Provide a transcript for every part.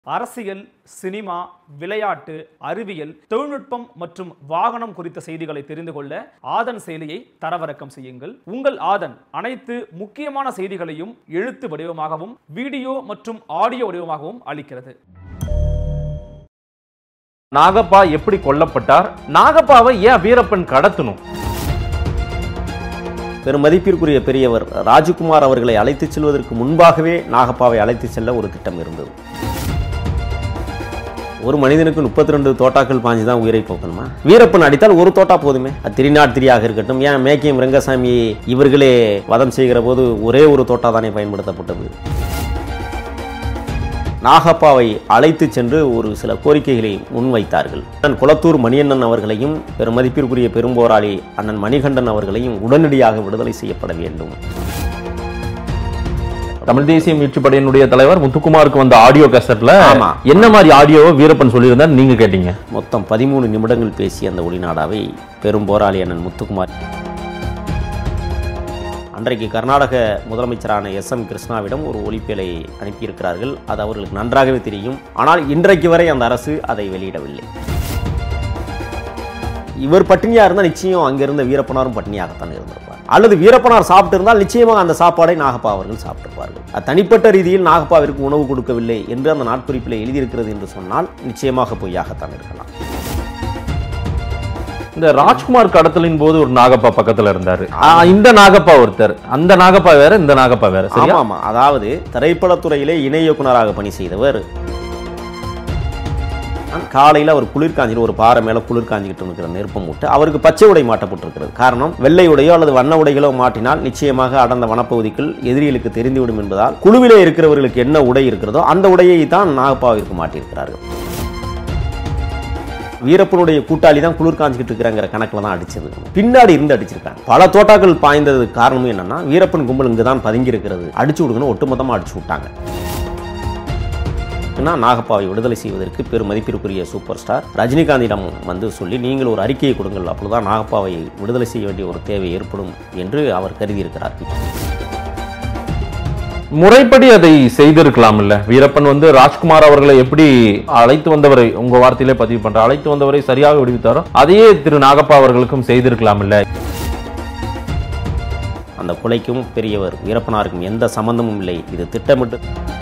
அரசியல் சினிமா விளையாட்டு அறிவியல் தொழில்நுட்பம் மற்றும் வாகனம் குறித்த செய்திகளை தெரிந்து கொள்ள ஆதன் செயலியை தரவிறக்கம் செய்யுங்கள் உங்கள் ஆதன் அனைத்து முக்கியமான செய்திகளையும் எழுத்து வடிவமாகவும் வீடியோ மற்றும் ஆடியோ வடிவமாகவும் அளிக்கிறது நாகப்பா எப்படி கொல்லப்பட்டார் நாகப்பாவை ஏன் வீரப்பன் கடத்தணும் பெரும் மதிப்பிற்குரிய பெரியவர் ராஜகுமார் அவர்களை அழைத்துச் செல்வதற்கு முன்பாகவே நாகப்பாவை அழைத்துச் செல்ல ஒரு திட்டம் இருந்தது ஒரு மனிதனுக்கு முப்பத்தி ரெண்டு தோட்டாக்கள் பாஞ்சு தான் உயிரை போக்கணுமா வீரப்பன் அடித்தால் ஒரு தோட்டா போதுமே அது திரிநாட் திரியாக இருக்கட்டும் ஏன் மேக்கியம் ரங்கசாமி இவர்களே வதம் செய்கிற போது ஒரே ஒரு தோட்டா தானே பயன்படுத்தப்பட்டது நாகப்பாவை அழைத்து சென்று ஒரு சில கோரிக்கைகளை முன்வைத்தார்கள் அண்ணன் குளத்தூர் மணியண்ணன் அவர்களையும் பெரும் மதிப்பிற்குரிய பெரும்போராளி அண்ணன் மணிகண்டன் அவர்களையும் உடனடியாக விடுதலை செய்யப்பட வேண்டும் தமிழ் தேசிய மீட்சி படையினுடைய தலைவர் முத்துக்குமாருக்கு வந்த ஆடியோ கேசட்ல ஆமா. என்ன மாதிரி ஆடியோவை வீரப்பன் சொல்லியிருந்தார் நீங்க கேட்டீங்க மொத்தம் பதிமூணு நிமிடங்கள் பேசிய அந்த ஒளிநாடாவை பெரும் போராளி அண்ணன் முத்துக்குமார் அன்றைக்கு கர்நாடக முதலமைச்சரான எஸ் எம் கிருஷ்ணாவிடம் ஒரு ஒலிப்பேலை அனுப்பியிருக்கிறார்கள் அது அவர்களுக்கு நன்றாகவே தெரியும் ஆனால் இன்றைக்கு வரை அந்த அரசு அதை வெளியிடவில்லை இவர் பட்டினியா இருந்தால் நிச்சயம் அங்கிருந்த வீரப்பனாரும் பட்டினியாகத்தான் இருந்திருப்பார் அல்லது வீரப்பனார் சாப்பிட்டு இருந்தால் நிச்சயமாக அந்த சாப்பாடை நாகப்பா அவர்கள் சாப்பிட்டிருப்பார்கள் அது தனிப்பட்ட ரீதியில் நாகப்பாவிற்கு உணவு கொடுக்கவில்லை என்று அந்த நாட்குறிப்பில் எழுதியிருக்கிறது என்று சொன்னால் நிச்சயமாக பொய்யாகத்தான் இருக்கலாம் இந்த ராஜ்குமார் கடத்தலின் போது ஒரு நாகப்பா பக்கத்துல இருந்தாரு ஆ, இந்த நாகப்பா ஒருத்தர் அந்த நாகப்பா வேற இந்த நாகப்பா வேற சரியா ஆமா ஆமா அதாவது திரைப்படத்துறையிலே இணை இயக்குனராக பணி செய்தவர் காலையில் அவர் குளிர் காஞ்சிட்டு ஒரு பாறை மேலே குளிர் காஞ்சிக்கிட்டு இருக்கிற நெருப்பம் மூட்டு அவருக்கு பச்சை உடை மாட்டப்பட்டிருக்கிறது காரணம் வெள்ளை உடையோ அல்லது வண்ண உடைகளோ மாட்டினால் நிச்சயமாக அடர்ந்த வனப்பகுதிக்குள் எதிரிகளுக்கு தெரிந்துவிடும் என்பதால் குழுவிலே இருக்கிறவர்களுக்கு என்ன உடை இருக்கிறதோ அந்த உடையை தான் நாகப்பாவிற்கு மாட்டியிருக்கிறார்கள் வீரப்பனுடைய கூட்டாளி தான் குளிர் காஞ்சிக்கிட்டு இருக்கிறங்கிற கணக்கில் தான் அடிச்சது பின்னாடி இருந்து அடிச்சிருக்காங்க பல தோட்டாக்கள் பாய்ந்ததுக்கு காரணம் என்னன்னா வீரப்பன் கும்பல் இங்கே தான் பதுங்கி இருக்கிறது அடிச்சு விடுங்கன்னு ஒட்டுமொத்தமாக அடிச்சு விட்டாங்க ஏன்னா நாகப்பாவை விடுதலை செய்வதற்கு பெரும் மதிப்பிற்குரிய சூப்பர் ஸ்டார் ரஜினிகாந்திடம் வந்து சொல்லி நீங்கள் ஒரு அறிக்கையை கொடுங்கள் அப்பொழுதுதான் நாகப்பாவை விடுதலை செய்ய வேண்டிய ஒரு தேவை ஏற்படும் என்று அவர் கருதியிருக்கிறார் முறைப்படி அதை செய்திருக்கலாம் இல்ல வீரப்பன் வந்து ராஜ்குமார் அவர்களை எப்படி அழைத்து வந்தவரை உங்க வார்த்தையிலே பதிவு பண்ற அழைத்து வந்தவரை சரியாக விடுவித்தாரோ அதையே திரு நாகப்பா அவர்களுக்கும் செய்திருக்கலாம் இல்ல அந்த கொலைக்கும் பெரியவர் வீரப்பனாருக்கும் எந்த சம்பந்தமும் இல்லை இது திட்டமிட்டு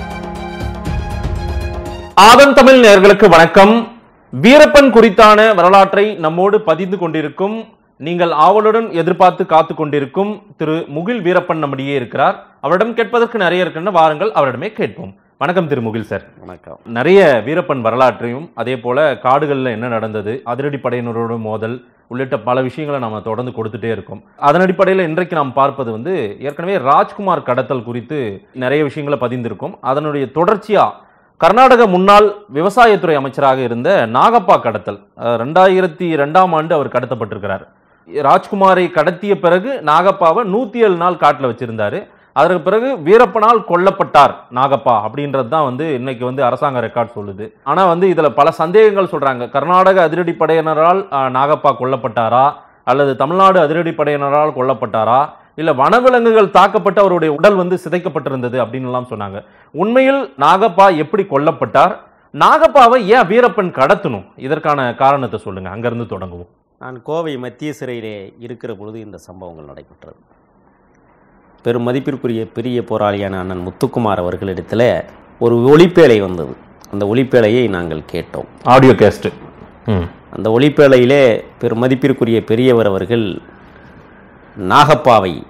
ஆதன் தமிழ் நேயர்களுக்கு வணக்கம் வீரப்பன் குறித்தான வரலாற்றை நம்மோடு பதிந்து கொண்டிருக்கும் நீங்கள் ஆவலுடன் எதிர்பார்த்து காத்து கொண்டிருக்கும் திரு முகில் வீரப்பன் நம்மிடையே இருக்கிறார் அவரிடம் கேட்பதற்கு நிறைய இருக்கின்ற வாருங்கள் அவரிடமே கேட்போம் வணக்கம் திரு முகில் சார் வணக்கம் நிறைய வீரப்பன் வரலாற்றையும் அதே போல காடுகளில் என்ன நடந்தது அதிரடி படையினரோட மோதல் உள்ளிட்ட பல விஷயங்களை நம்ம தொடர்ந்து கொடுத்துட்டே இருக்கோம் அதன் அடிப்படையில் இன்றைக்கு நாம் பார்ப்பது வந்து ஏற்கனவே ராஜ்குமார் கடத்தல் குறித்து நிறைய விஷயங்களை பதிந்திருக்கும் அதனுடைய தொடர்ச்சியா கர்நாடக முன்னாள் விவசாயத்துறை அமைச்சராக இருந்த நாகப்பா கடத்தல் அஹ், ரெண்டாயிரத்தி ரெண்டாம் ஆண்டு அவர் கடத்தப்பட்டிருக்கிறார் ராஜ்குமாரை கடத்திய பிறகு நாகப்பாவை நூத்தி ஏழு நாள் காட்டில் வச்சிருந்தாரு அதற்கு பிறகு வீரப்பனால் கொல்லப்பட்டார் நாகப்பா அப்படின்றது தான் வந்து இன்னைக்கு வந்து அரசாங்க ரெக்கார்ட் சொல்லுது ஆனா வந்து இதுல பல சந்தேகங்கள் சொல்றாங்க கர்நாடக அதிரடி படையினரால் அஹ், நாகப்பா கொல்லப்பட்டாரா அல்லது தமிழ்நாடு அதிரடி படையினரால் கொல்லப்பட்டாரா இல்ல வனவிலங்குகள் தாக்கப்பட்டு அவருடைய உடல் வந்து சிதைக்கப்பட்டிருந்தது அப்படின்னு எல்லாம் சொன்னாங்க உண்மையில் நாகப்பா எப்படி கொல்லப்பட்டார் நாகப்பாவை ஏன் வீரப்பன் கடத்தணும் இதற்கான காரணத்தை சொல்லுங்க அங்கிருந்து தொடங்குவோம் நான் கோவை மத்திய சிறையிலே இருக்கிற பொழுது இந்த சம்பவங்கள் நடைபெற்றது பெரும் மதிப்பிற்குரிய பெரிய போராளியான அண்ணன் முத்துக்குமார் அவர்களிடத்தில் ஒரு ஒளிப்பேழை வந்தது அந்த ஒளிப்பேழையை நாங்கள் கேட்டோம் ஆடியோ கேஸ்ட் அந்த ஒளிப்பேழையிலே பெரும் மதிப்பிற்குரிய பெரியவர் அவர்கள் நாகப்பாவை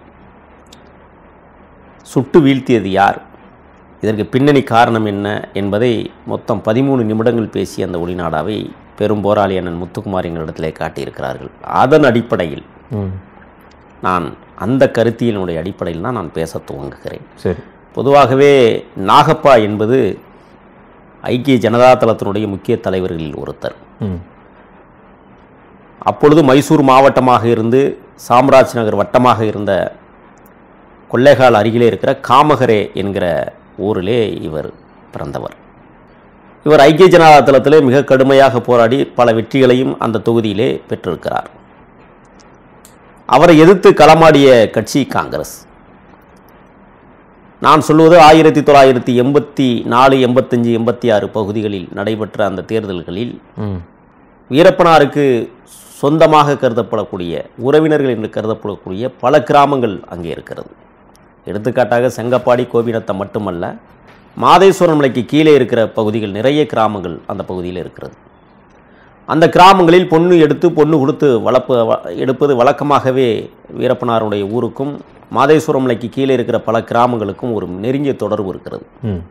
சுட்டு வீழ்த்தியது யார் இதற்கு பின்னணி காரணம் என்ன என்பதை மொத்தம் பதிமூணு நிமிடங்கள் பேசிய அந்த ஒளிநாடாவை பெரும் போராளி அண்ணன் முத்துக்குமார் எங்களிடத்திலே காட்டியிருக்கிறார்கள் அதன் அடிப்படையில் நான் அந்த கருத்தியலினுடைய அடிப்படையில் தான் நான் பேச துவங்குகிறேன் சரி பொதுவாகவே நாகப்பா என்பது ஐக்கிய ஜனதா தளத்தினுடைய முக்கிய தலைவர்களில் ஒருத்தர் ம் அப்பொழுது மைசூர் மாவட்டமாக இருந்து சாம்ராஜ் நகர் வட்டமாக இருந்த கொள்ளைகால் அருகிலே இருக்கிற காமகரே என்கிற ஊரிலே இவர் பிறந்தவர் இவர் ஐக்கிய ஜனதா தளத்திலே மிக கடுமையாக போராடி பல வெற்றிகளையும் அந்த தொகுதியிலே பெற்றிருக்கிறார் அவரை எதிர்த்து களமாடிய கட்சி காங்கிரஸ் நான் சொல்வது ஆயிரத்தி தொள்ளாயிரத்தி எண்பத்தி நாலு எண்பத்தஞ்சு எண்பத்தி ஆறு பகுதிகளில் நடைபெற்ற அந்த தேர்தல்களில் ம் வீரப்பனாருக்கு சொந்தமாக கருதப்படக்கூடிய உறவினர்கள் என்று கருதப்படக்கூடிய பல கிராமங்கள் அங்கே இருக்கிறது எடுத்துக்காட்டாக செங்கப்பாடி கோபிநத்தம் மட்டுமல்ல மாதேஸ்வரம் மலைக்கு கீழே இருக்கிற பகுதிகள் நிறைய கிராமங்கள் அந்த பகுதியில் இருக்கிறது அந்த கிராமங்களில் பொண்ணு எடுத்து பொண்ணு கொடுத்து வளர்ப்பு வ- எடுப்பது வழக்கமாகவே வீரப்பனாருடைய ஊருக்கும் மாதேஸ்வரம் மலைக்கு கீழே இருக்கிற பல கிராமங்களுக்கும் ஒரு நெருங்கிய தொடர்பு இருக்கிறது ம்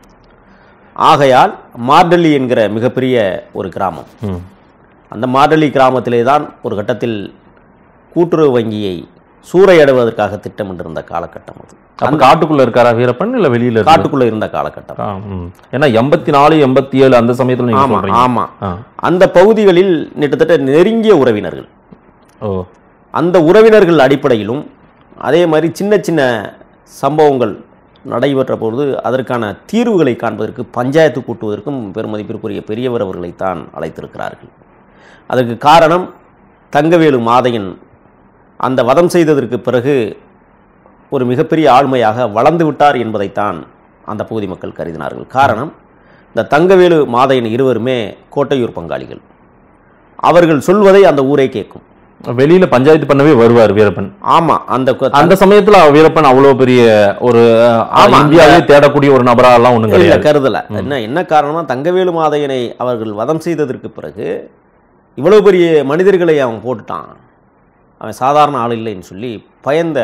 ஆகையால் மார்டல்லி என்கிற மிகப்பெரிய ஒரு கிராமம் ம் அந்த மாடலி கிராமத்திலே தான் ஒரு கட்டத்தில் கூட்டுறவு வங்கியை சூறையாடுவதற்காக திட்டமிட்டிருந்த காலகட்டம் அது அப்ப காட்டுக்குள்ள இருக்காரா வீரப்பன் இல்ல வெளியில இருந்தா? காட்டுக்குள்ள இருந்த காலகட்டம் ஆ, ம். ஏன்னா எண்பத்தி நாலு எண்பத்தி ஏழு அந்த சமயத்துல நீங்க ஆமா சொல்றீங்க ஆமா ஆ. அந்த பகுதிகளில் கிட்டத்தட்ட நெருங்கிய உறவினர்கள் ஓ அந்த உறவினர்கள் அடிப்படையிலும் அதே மாதிரி சின்ன சின்ன சம்பவங்கள் நடைபெற்ற பொழுது அதற்கான தீர்வுகளை காண்பதற்கு பஞ்சாயத்து கூட்டுவதற்கும் பெருமதிப்பிற்குரிய பெரியவர் அவர்களைத்தான் அழைத்திருக்கிறார்கள் அதற்கு காரணம் தங்கவேலு மாதையன் அந்த வதம் செய்ததற்கு பிறகு ஒரு மிகப்பெரிய ஆளுமையாக வளர்ந்து விட்டார் என்பதைத்தான் அந்த பகுதி மக்கள் கருதினார்கள் காரணம் இந்த தங்கவேலு மாதையன் இருவருமே கோட்டையூர் பங்காளிகள் அவர்கள் சொல்வதை அந்த ஊரே கேட்கும் வெளியில பஞ்சாயத்து பண்ணவே வருவார் வீரப்பன் ஆமா அந்த கொ- அந்த சமயத்துல வீரப்பன் அவ்வளவு பெரிய ஒரு ஆமா, இந்தியாவே தேடக்கூடிய ஒரு நபரா எல்லாம் ஒண்ணும் இல்ல கிடையாது கருதல என்ன என்ன காரணம்னா தங்கவேலு மாதையனை அவர்கள் வதம் செய்ததற்கு பிறகு இவ்வளவு பெரிய மனிதர்களை அவன் போட்டுட்டான் அவன் சாதாரண ஆள் இல்லைன்னு சொல்லி பயந்த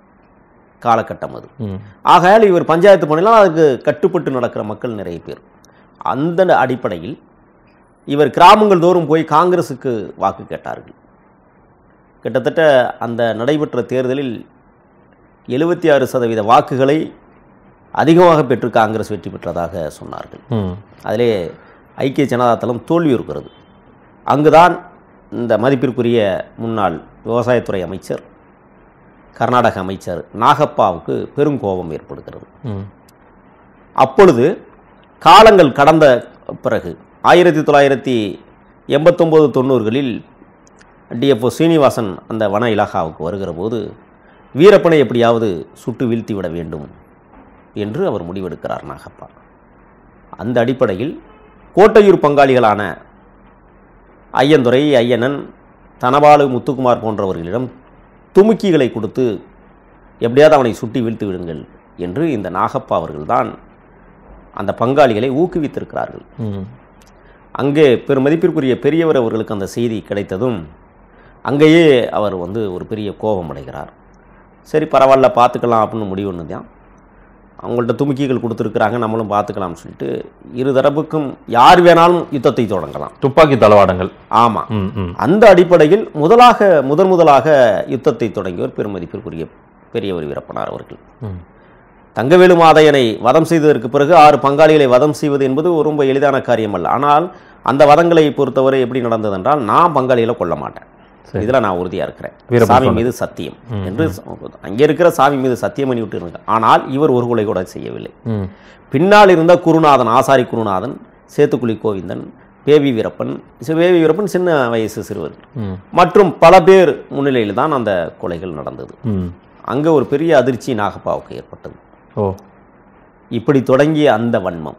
காலகட்டம் அது ம். ஆகையால் இவர் பஞ்சாயத்து பண்ணலாம் அதுக்கு கட்டுப்பட்டு நடக்கிற மக்கள் நிறைய பேர் அந்த அடிப்படையில் இவர் கிராமங்கள் தோறும் போய் காங்கிரஸுக்கு வாக்கு கேட்டார்கள் கிட்டத்தட்ட அந்த நடைபெற்ற தேர்தலில் எழுபத்தி ஆறு சதவீத வாக்குகளை அதிகமாக பெற்று காங்கிரஸ் வெற்றி பெற்றதாக சொன்னார்கள் ம். அதிலே ஐக்கிய ஜனதா தளம் தோல்வியுறுகிறது அங்குதான் இந்த மதிப்பிற்குரிய முன்னாள் விவசாயத்துறை அமைச்சர் கர்நாடக அமைச்சர் நாகப்பாவுக்கு பெருங்கோபம் ஏற்படுகிறது ம். அப்பொழுது காலங்கள் கடந்த பிறகு ஆயிரத்தி தொள்ளாயிரத்தி எண்பத்தொம்போது தொண்ணூறுகளில் டிஎஃப்ஓ சீனிவாசன் அந்த வன இலாகாவுக்கு வருகிற போது வீரப்பனை எப்படியாவது சுட்டு வீழ்த்தி விட வேண்டும் என்று அவர் முடிவெடுக்கிறார் நாகப்பா அந்த அடிப்படையில் கோட்டையூர் பங்காளிகளான ஐயந்துரை ஐயனன் தனபாலு முத்துக்குமார் போன்றவர்களிடம் துமுக்கிகளை கொடுத்து எப்படியாவது அவனை சுட்டி வீழ்த்து விடுங்கள் என்று இந்த நாகப்பா அவர்கள்தான் அந்த பங்காளிகளை ஊக்குவித்திருக்கிறார்கள் ம். அங்கே பெருமதிப்பிற்குரிய பெரியவர் அவர்களுக்கு அந்த செய்தி கிடைத்ததும் அங்கேயே அவர் வந்து ஒரு பெரிய கோபம் அடைகிறார் சரி பரவாயில்ல பார்த்துக்கலாம் அப்படின்னு முடிவு ஒன்று தான் அவங்கள்ட்ட துமுக்கிகள் கொடுத்துருக்குறாங்க நம்மளும் பார்த்துக்கலாம்னு சொல்லிட்டு இரு தரப்புக்கும் யார் வேணாலும் யுத்தத்தை தொடங்கலாம் துப்பாக்கி தளவாடங்கள் ஆமாம் ம், ம். அந்த அடிப்படையில் முதலாக முதன் முதலாக யுத்தத்தை தொடங்கியவர் பெருமதிப்பிற்குரிய பெரியவர் வீரப்பனார் அவர்கள் ம். தங்கவேலு மாதையனை வதம் செய்ததற்கு பிறகு ஆறு பங்காளிகளை வதம் செய்வது என்பது ரொம்ப எளிதான காரியம் அல்ல ஆனால் அந்த வதங்களை பொறுத்தவரை எப்படி நடந்ததென்றால் நான் பங்காளிகளை கொல்ல மாட்டேன் சரி. இதில் நான் உறுதியாக இருக்கிறேன் வீரப்பன் சாமி சொன்னது. மீது சத்தியம் என்று அங்கே இருக்கிற சாமி மீது சத்தியம் பண்ணி விட்டு இருந்தாங்க ஆனால் இவர் ஒரு கொலை கூட செய்யவில்லை ம். பின்னால் இருந்த குருநாதன் ஆசாரி குருநாதன் சேத்துக்குழி கோவிந்தன் பேவி வீரப்பன் சி- பேவி வீரப்பன் சின்ன வயசு சிறுவர் ம். மற்றும் பல பேர் முன்னிலையில் தான் அந்த கொலைகள் நடந்தது ம். அங்கே ஒரு பெரிய அதிர்ச்சி நாகப்பாவுக்கு ஏற்பட்டது ஓ இப்படி தொடங்கிய அந்த வன்மம்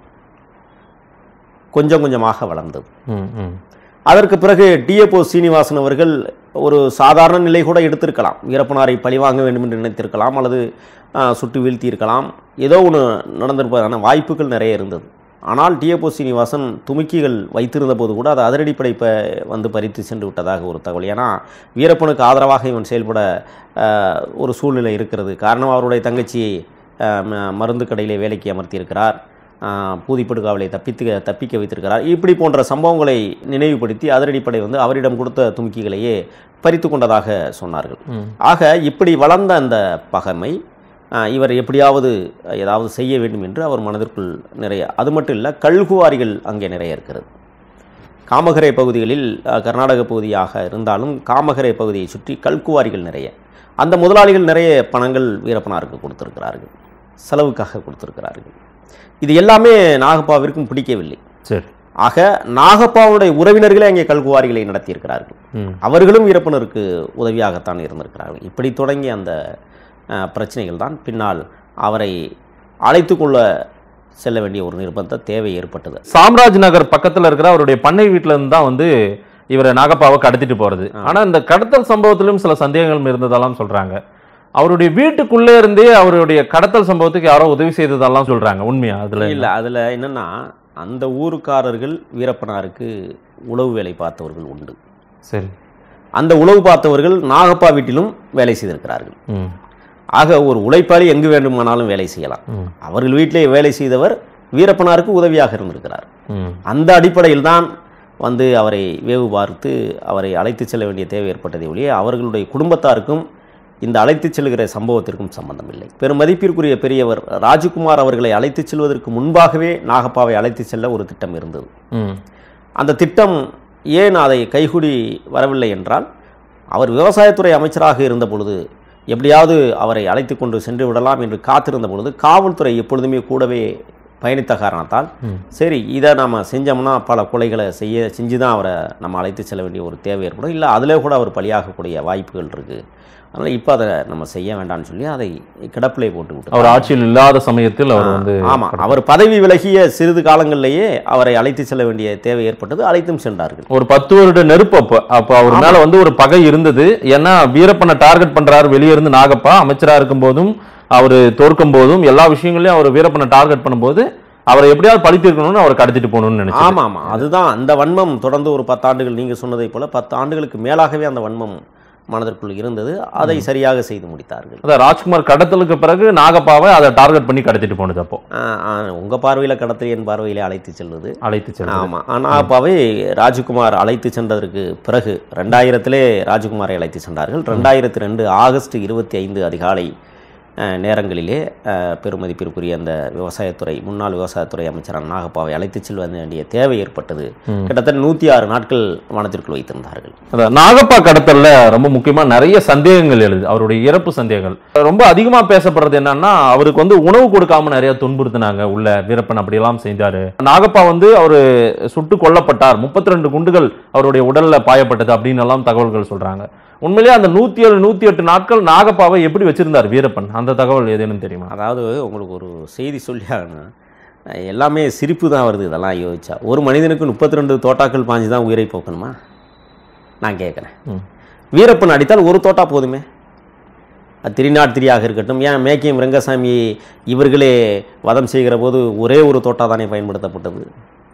கொஞ்சம் கொஞ்சமாக வளர்ந்தது ம், ம். அதற்கு பிறகு டிஎப்ஓ சீனிவாசன் அவர்கள் ஒரு சாதாரண நிலை கூட எடுத்திருக்கலாம் வீரப்பனாரை பழிவாங்க வேண்டும் என்று நினைத்திருக்கலாம் அல்லது ஆ, சுட்டு வீழ்த்தியிருக்கலாம் ஏதோ ஒன்று நடந்திருப்பதான வாய்ப்புகள் நிறைய இருந்தது ஆனால் டிஎப்ஓ சீனிவாசன் துமுக்கிகள் வைத்திருந்த போது கூட அது அதிரடிப்படை ப வந்து பறித்து சென்று விட்டதாக ஒரு தகவல் ஏன்னா வீரப்பனுக்கு ஆதரவாக இவன் செயல்பட ஆ, ஒரு சூழ்நிலை இருக்கிறது காரணம் அவருடைய தங்கச்சியை ஆ, ம- மருந்து கடையிலே வேலைக்கு அமர்த்தியிருக்கிறார் பூதிப்படுகாவலை தப்பித்து தப்பிக்க வைத்திருக்கிறார் இப்படி போன்ற சம்பவங்களை நினைவுபடுத்தி அதிரடிப்படை வந்து அவரிடம் கொடுத்த துமுக்கிகளையே பறித்து கொண்டதாக சொன்னார்கள் ம். ஆக இப்படி வளர்ந்த அந்த பகைமை ஆஹ், இவர் எப்படியாவது ஏதாவது செய்ய வேண்டும் என்று அவர் மனதிற்குள் நிறைய அது மட்டும் இல்லை கல்குவாரிகள் அங்கே நிறைய இருக்கிறது காமகரை பகுதிகளில் அஹ், கர்நாடக பகுதியாக இருந்தாலும் காமகரை பகுதியை சுற்றி கல்குவாரிகள் நிறைய அந்த முதலாளிகள் நிறைய பணங்கள் வீரப்பனாருக்கு கொடுத்திருக்கிறார்கள் செலவுக்காக கொடுத்திருக்கிறார்கள் இது எல்லாமே நாகப்பாவிற்கும் பிடிக்கவில்லை சரி ஆக நாகப்பாவுடைய உறவினர்களே அங்கே கல்குவாரிகளை நடத்தியிருக்கிறார்கள் ம். அவர்களும் வீரப்பனருக்கு உதவியாகத்தான் இருந்திருக்கிறார்கள் இப்படி தொடங்கிய அந்த அஹ், பிரச்சனைகள் தான் பின்னால் அவரை அழைத்து கொள்ள செல்ல வேண்டிய ஒரு நிர்பந்த தேவை ஏற்பட்டது சாம்ராஜ் நகர் பக்கத்துல இருக்கிற அவருடைய பண்ணை வீட்டுல இருந்து தான் வந்து இவரை நாகப்பாவை கடத்திட்டு போறது ஆனா இந்த கடத்தல் சம்பவத்திலும் சில சந்தேகங்கள் இருந்ததெல்லாம் சொல்றாங்க அவருடைய வீட்டுக்குள்ளே இருந்தே அவருடைய கடத்தல் சம்பவத்துக்கு யாரோ உதவி செய்ததெல்லாம் சொல்றாங்க உண்மையா அதுல இல்லை அதில் என்னன்னா அந்த ஊருக்காரர்கள் வீரப்பனாருக்கு உளவு வேலை பார்த்தவர்கள் உண்டு சரி அந்த உளவு பார்த்தவர்கள் நாகப்பா வீட்டிலும் வேலை செய்திருக்கிறார்கள் ம் ஆக ஒரு உழைப்பாளி எங்கு வேண்டுமானாலும் வேலை செய்யலாம் ம் அவர்கள் வீட்டிலே வேலை செய்தவர் வீரப்பனாருக்கு உதவியாக இருந்திருக்கிறார் ம் அந்த அடிப்படையில் தான் வந்து அவரை வேவு பார்த்து அவரை அழைத்துச் செல்ல வேண்டிய தேவை ஏற்பட்டதை ஒழிய அவர்களுடைய குடும்பத்தாருக்கும் இந்த அழைத்துச் செல்கிற சம்பவத்திற்கும் சம்பந்தம் இல்லை பெரும் மதிப்பிற்குரிய பெரியவர் ராஜகுமார் அவர்களை அழைத்துச் செல்வதற்கு முன்பாகவே நாகப்பாவை அழைத்துச் செல்ல ஒரு திட்டம் இருந்தது ம் அந்த திட்டம் ஏன் அதை கைகூடி வரவில்லை என்றால் அவர் விவசாயத்துறை அமைச்சராக இருந்த பொழுது எப்படியாவது அவரை அழைத்து கொண்டு சென்று விடலாம் என்று காத்திருந்த பொழுது காவல்துறை எப்பொழுதுமே கூடவே பயணித்த காரணத்தால் ம். சரி இதை நம்ம செஞ்சோம்னா பல கொலைகளை செய்ய செஞ்சு தான் அவரை நம்ம அழைத்து செல்ல வேண்டிய ஒரு தேவை ஏற்படும் இல்லை அதிலே கூட அவர் பலியாகக்கூடிய வாய்ப்புகள் இருக்குது அதனால் இப்போ அதை நம்ம செய்ய வேண்டாம்னு சொல்லி அதை கிடப்பிலே போட்டு விட்டு அவர் ஆட்சியில் இல்லாத சமயத்தில் அவர் வந்து ஆமா அவர் பதவி விலகிய சிறிது காலங்களிலேயே அவரை அழைத்து செல்ல வேண்டிய தேவை ஏற்பட்டது அழைத்தும் சென்றார்கள் ஒரு பத்து வருட நெருப்பு அப்ப அப்ப அவர் மேல வந்து ஒரு பகை இருந்தது ஏன்னா வீரப்பனை டார்கெட் பண்றாரு வெளியே இருந்து நாகப்பா அமைச்சரா இருக்கும் போதும் அவர் தோற்கும் போதும் எல்லா விஷயங்களையும் அவர் வீரப்பனை டார்கெட் பண்ணும்போது அவரை எப்படியாவது பழி தீர்க்கணும்னு அவர் கடத்திட்டு போகணும்னு நினைச்சாரு ஆமா ஆமா அதுதான் அந்த வன்மம் தொடர்ந்து ஒரு பத்தாண்டுகள் நீங்க சொன்னதை போல பத்து ஆண்டுகளுக்கு மேலாகவே அந்த வன்மம் மனதிற்குள் இருந்தது அதை சரியாக செய்து முடித்தார்கள் அதான் ராஜ்குமார் கடத்தலுக்கு பிறகு நாகப்பாவை அதை டார்கெட் பண்ணி கடத்திட்டு போனது அப்போ ஆ, ஆ, உங்க பார்வையில கடத்தல் என் பார்வையிலே அழைத்து செல்வது அழைத்து சென்று ஆமா ஆனால் அப்பாவை ராஜகுமார் அழைத்து சென்றதற்கு பிறகு ரெண்டாயிரத்திலே ராஜகுமாரை அழைத்து சென்றார்கள் ரெண்டாயிரத்தி ரெண்டு ஆகஸ்ட் இருபத்தி ஐந்து அதிகாலை அஹ், நேரங்களிலே அஹ், பெருமதிப்பிற்குரிய அந்த விவசாயத்துறை முன்னாள் விவசாயத்துறை அமைச்சரான நாகப்பாவை அழைத்து செல்ல வேண்டிய தேவை ஏற்பட்டது கிட்டத்தட்ட நூற்றி ஆறு நாட்கள் வனத்திற்குள் வைத்திருந்தார்கள் அதான் நாகப்பா கடத்தல்ல ரொம்ப முக்கியமா நிறைய சந்தேகங்கள் எழுது அவருடைய இறப்பு சந்தேகங்கள் ரொம்ப அதிகமா பேசப்படுறது என்னன்னா அவருக்கு வந்து உணவு கொடுக்காம நிறைய துன்புறுத்தினாங்க உள்ள வீரப்பன் அப்படியெல்லாம் செஞ்சாரு நாகப்பா வந்து அவரு சுட்டு கொல்லப்பட்டார் முப்பத்தி ரெண்டு குண்டுகள் அவருடைய உடல்ல பாயப்பட்டது அப்படின்னு எல்லாம் தகவல்கள் சொல்றாங்க உண்மையிலேயே அந்த நூத்தி ஏழு நூத்தி எட்டு நாட்கள் நாகப்பாவை எப்படி வச்சிருந்தார் வீரப்பன் அந்த தகவல் ஏதேனும் தெரியுமா அதாவது உங்களுக்கு ஒரு செய்தி சொல்லி ஆகணும் எல்லாமே சிரிப்பு தான் வருது இதெல்லாம் யோசிச்சா ஒரு மனிதனுக்கு முப்பத்தி ரெண்டு தோட்டாக்கள் பாஞ்சு தான் உயிரை போக்கணுமா நான் கேட்குறேன் ம். வீரப்பன் அடித்தால் ஒரு தோட்டா போதுமே அது திரிநாட் திரியாக இருக்கட்டும் ஏன் மேக்கியம் ரங்கசாமி இவர்களே வதம் செய்கிற போது ஒரே ஒரு தோட்டா தானே பயன்படுத்தப்பட்டது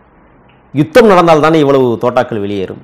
யுத்தம் நடந்தால் தானே இவ்வளவு தோட்டாக்கள் வெளியேறும்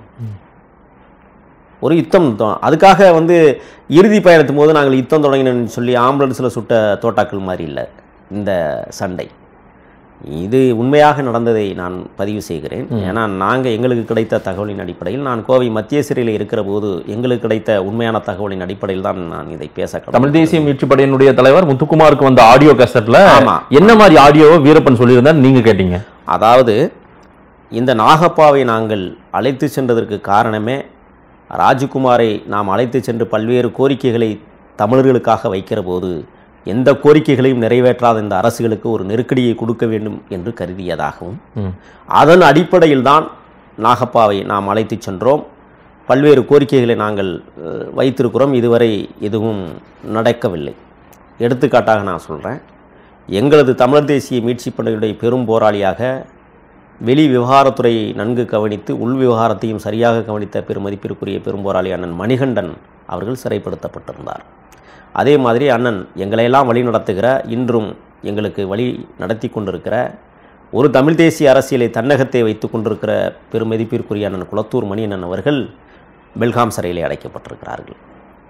ஒரு யுத்தம் தான். அதுக்காக வந்து இறுதி பயணத்தும் போது நாங்கள் யுத்தம் தொடங்கினோம்னு சொல்லி ஆம்புலன்ஸில் சுட்ட தோட்டாக்கள் மாதிரி இல்லை இந்த சண்டை இது உண்மையாக நடந்ததை நான் பதிவு செய்கிறேன் ஏன்னா நாங்கள் எங்களுக்கு கிடைத்த தகவலின் அடிப்படையில் நான் கோவை மத்திய சிறையில் இருக்கிற போது எங்களுக்கு கிடைத்த உண்மையான தகவலின் அடிப்படையில் தான் நான் இதை பேச கடமை. தமிழ் தேசிய மீட்சி படையினுடைய தலைவர் முத்துக்குமாருக்கு வந்த ஆடியோ கேசட்ல ஆமா. என்ன மாதிரி ஆடியோவை வீரப்பன் சொல்லியிருந்தார் நீங்க கேட்டீங்க அதாவது இந்த நாகப்பாவை நாங்கள் அழைத்து சென்றதற்கு காரணமே ராஜகுமாரை நாம் அழைத்து சென்று பல்வேறு கோரிக்கைகளை தமிழர்களுக்காக வைக்கிற போது எந்த கோரிக்கைகளையும் நிறைவேற்றாத இந்த அரசுகளுக்கு ஒரு நெருக்கடியை கொடுக்க வேண்டும் என்று கருதியதாகவும் ம். அதன் அடிப்படையில் தான் நாகப்பாவை நாம் அழைத்து சென்றோம் பல்வேறு கோரிக்கைகளை நாங்கள் அஹ், வைத்திருக்கிறோம் இதுவரை எதுவும் நடக்கவில்லை எடுத்துக்காட்டாக நான் சொல்கிறேன் எங்களது தமிழர் தேசிய மீட்சி படையுடைய பெரும் போராளியாக வெளி விவகாரத்துறையை நன்கு கவனித்து உள் விவகாரத்தையும் சரியாக கவனித்த பெருமதிப்பிற்குரிய பெரும் போராளி அண்ணன் மணிகண்டன் அவர்கள் சிறைப்படுத்தப்பட்டிருந்தார் அதே மாதிரி அண்ணன் எங்களையெல்லாம் வழி நடத்துகிற இன்றும் எங்களுக்கு வழி நடத்தி கொண்டிருக்கிற ஒரு தமிழ் தேசிய அரசியலை தன்னகத்தை வைத்து கொண்டிருக்கிற பெருமதிப்பிற்குரிய அண்ணன் குளத்தூர் மணியண்ணன் அவர்கள் பெல்காம் சிறையிலே அடைக்கப்பட்டிருக்கிறார்கள்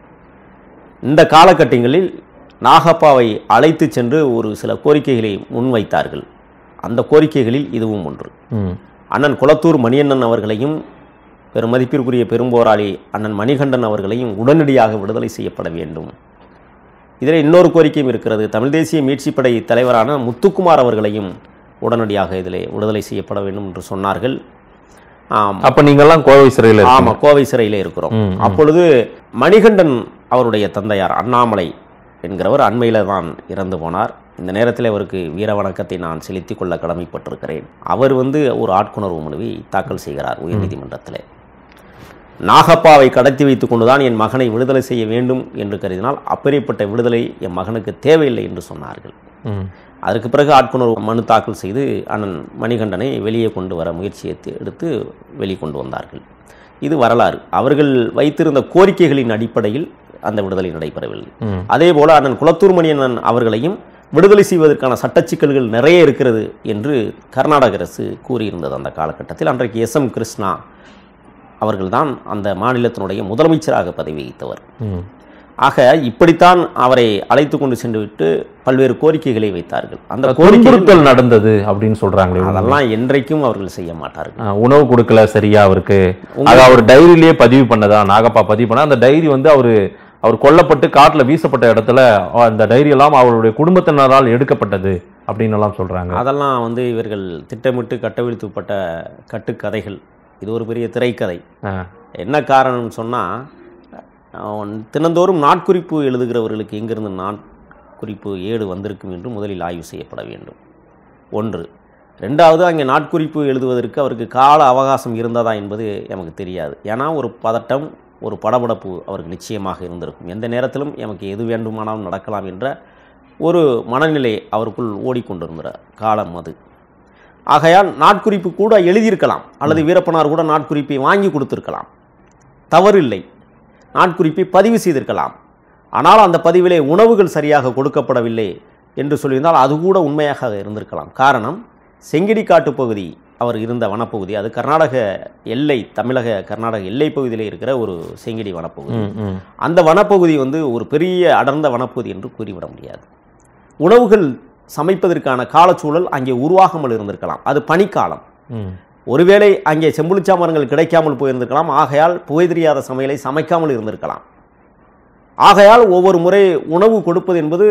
இந்த காலகட்டங்களில் நாகப்பாவை அழைத்து சென்று ஒரு சில கோரிக்கைகளை முன்வைத்தார்கள் அந்த கோரிக்கைகளில் இதுவும் ஒன்று ம். அண்ணன் குளத்தூர் மணியண்ணன் அவர்களையும் பெருமதிப்பிற்குரிய பெரும்போராளி அண்ணன் மணிகண்டன் அவர்களையும் உடனடியாக விடுதலை செய்யப்பட வேண்டும் இதில் இன்னொரு கோரிக்கையும் இருக்கிறது தமிழ் தேசிய மீட்சிப்படை தலைவரான முத்துக்குமார் அவர்களையும் உடனடியாக இதிலே விடுதலை செய்யப்பட வேண்டும் என்று சொன்னார்கள் ஆம், அப்ப நீங்கெல்லாம் கோவை சிறையில் இருக்கீங்க. ஆமா கோவை சிறையிலே இருக்கிறோம் ம், ம். அப்பொழுது மணிகண்டன் அவருடைய தந்தையார் அண்ணாமலை என்கிறவர் அண்மையில தான் இறந்து போனார் இந்த நேரத்தில் அவருக்கு வீர வணக்கத்தை நான் செலுத்திக் கொள்ள கடமைப்பட்டிருக்கிறேன் அவர் வந்து ஒரு ஆட்கொணர்வு மனுவை தாக்கல் செய்கிறார் உயர்நீதிமன்றத்தில் நாகப்பாவை கடத்தி வைத்துக் கொண்டுதான் என் மகனை விடுதலை செய்ய வேண்டும் என்று கருதினால் அப்படிப்பட்ட விடுதலை என் மகனுக்கு தேவையில்லை என்று சொன்னார்கள் ம். அதற்கு பிறகு ஆட்கொணர்வு மனு தாக்கல் செய்து அண்ணன் மணிகண்டனை வெளியே கொண்டு வர முயற்சியை தி- எடுத்து வெளிக்கொண்டு வந்தார்கள் இது வரலாறு அவர்கள் வைத்திருந்த கோரிக்கைகளின் அடிப்படையில் அந்த விடுதலை நடைபெறவில்லை ம். அதே போல அண்ணன் குளத்தூர் மணியண்ணன் அவர்களையும் விடுதலை செய்வதற்கான சட்டச் சிக்கல்கள் நிறைய இருக்கிறது என்று கர்நாடக அரசு கூறியிருந்தது அந்த காலகட்டத்தில் அன்றைக்கு எஸ் எம் கிருஷ்ணா அவர்கள்தான் அந்த மாநிலத்தினுடைய முதலமைச்சராக பதவி வகித்தவர் ம். ஆக இப்படித்தான் அவரை அழைத்து கொண்டு சென்று விட்டு பல்வேறு கோரிக்கைகளை வைத்தார்கள் அந்த கோரிக்கைகள் துன்புறுத்தல் நடந்தது அப்படின்னு சொல்றாங்களே அதெல்லாம் என்றைக்கும் அவர்கள் செய்ய மாட்டார்கள் ஆ, உணவு கொடுக்கல சரியா அவருக்கு அது அவர் டைரியிலேயே பதிவு பண்ணதா நாகப்பா பதிவு பண்ண அந்த டைரி வந்து அவரு அவர் கொல்லப்பட்டு காட்டுல வீசப்பட்ட இடத்துல அ, அந்த டைரி எல்லாம் அவருடைய குடும்பத்தினரால் எடுக்கப்பட்டது அப்படின்னு எல்லாம் சொல்றாங்க அதெல்லாம் வந்து இவர்கள் திட்டமிட்டு கட்டவிழ்த்துப்பட்ட கட்டுக்கதைகள் இது ஒரு பெரிய திரைக்கதை ஆ. என்ன காரணம்னு சொன்னால் தினந்தோறும் நாட்குறிப்பு எழுதுகிறவர்களுக்கு எங்கிருந்து நாட்குறிப்பு ஏடு வந்திருக்கும் என்று முதலில் ஆய்வு செய்யப்பட வேண்டும் ஒன்று ரெண்டாவது அங்கே நாட்குறிப்பு எழுதுவதற்கு அவருக்கு கால அவகாசம் இருந்ததா என்பது நமக்கு தெரியாது ஏன்னா ஒரு பதட்டம் ஒரு படபடப்பு அவருக்கு நிச்சயமாக இருந்திருக்கும் எந்த நேரத்திலும் எமக்கு எது வேண்டுமானாலும் நடக்கலாம் என்ற ஒரு மனநிலை அவருக்குள் ஓடிக்கொண்டிருந்த காலம் அது ஆகையால் நாட்குறிப்பு கூட எழுதியிருக்கலாம் அல்லது வீரப்பனார் கூட நாட்குறிப்பை வாங்கி கொடுத்திருக்கலாம் தவறில்லை நாட்குறிப்பை பதிவு செய்திருக்கலாம் ஆனால் அந்த பதிவிலே உணவுகள் சரியாக கொடுக்கப்படவில்லை என்று சொல்லியிருந்தால் அது கூட உண்மையாக இருந்திருக்கலாம் காரணம் செங்கிடிக்காட்டு பகுதி அவர் இருந்த வனப்பகுதி அது கர்நாடக எல்லை தமிழக கர்நாடக எல்லை பகுதியிலே இருக்கிற ஒரு செங்கிடி வனப்பகுதி ம், ம். அந்த வனப்பகுதி வந்து ஒரு பெரிய அடர்ந்த வனப்பகுதி என்று கூறிவிட முடியாது உணவுகள் சமைப்பதற்கான காலச்சூழல் அங்கே உருவாகாமல் இருந்திருக்கலாம் அது பனிக்காலம் ம். ஒருவேளை அங்கே செம்புளிச்சா மரங்கள் கிடைக்காமல் போயிருந்திருக்கலாம் ஆகையால் புகை தெரியாத சமையலை சமைக்காமல் இருந்திருக்கலாம் ஆகையால் ஒவ்வொரு முறை உணவு கொடுப்பது என்பது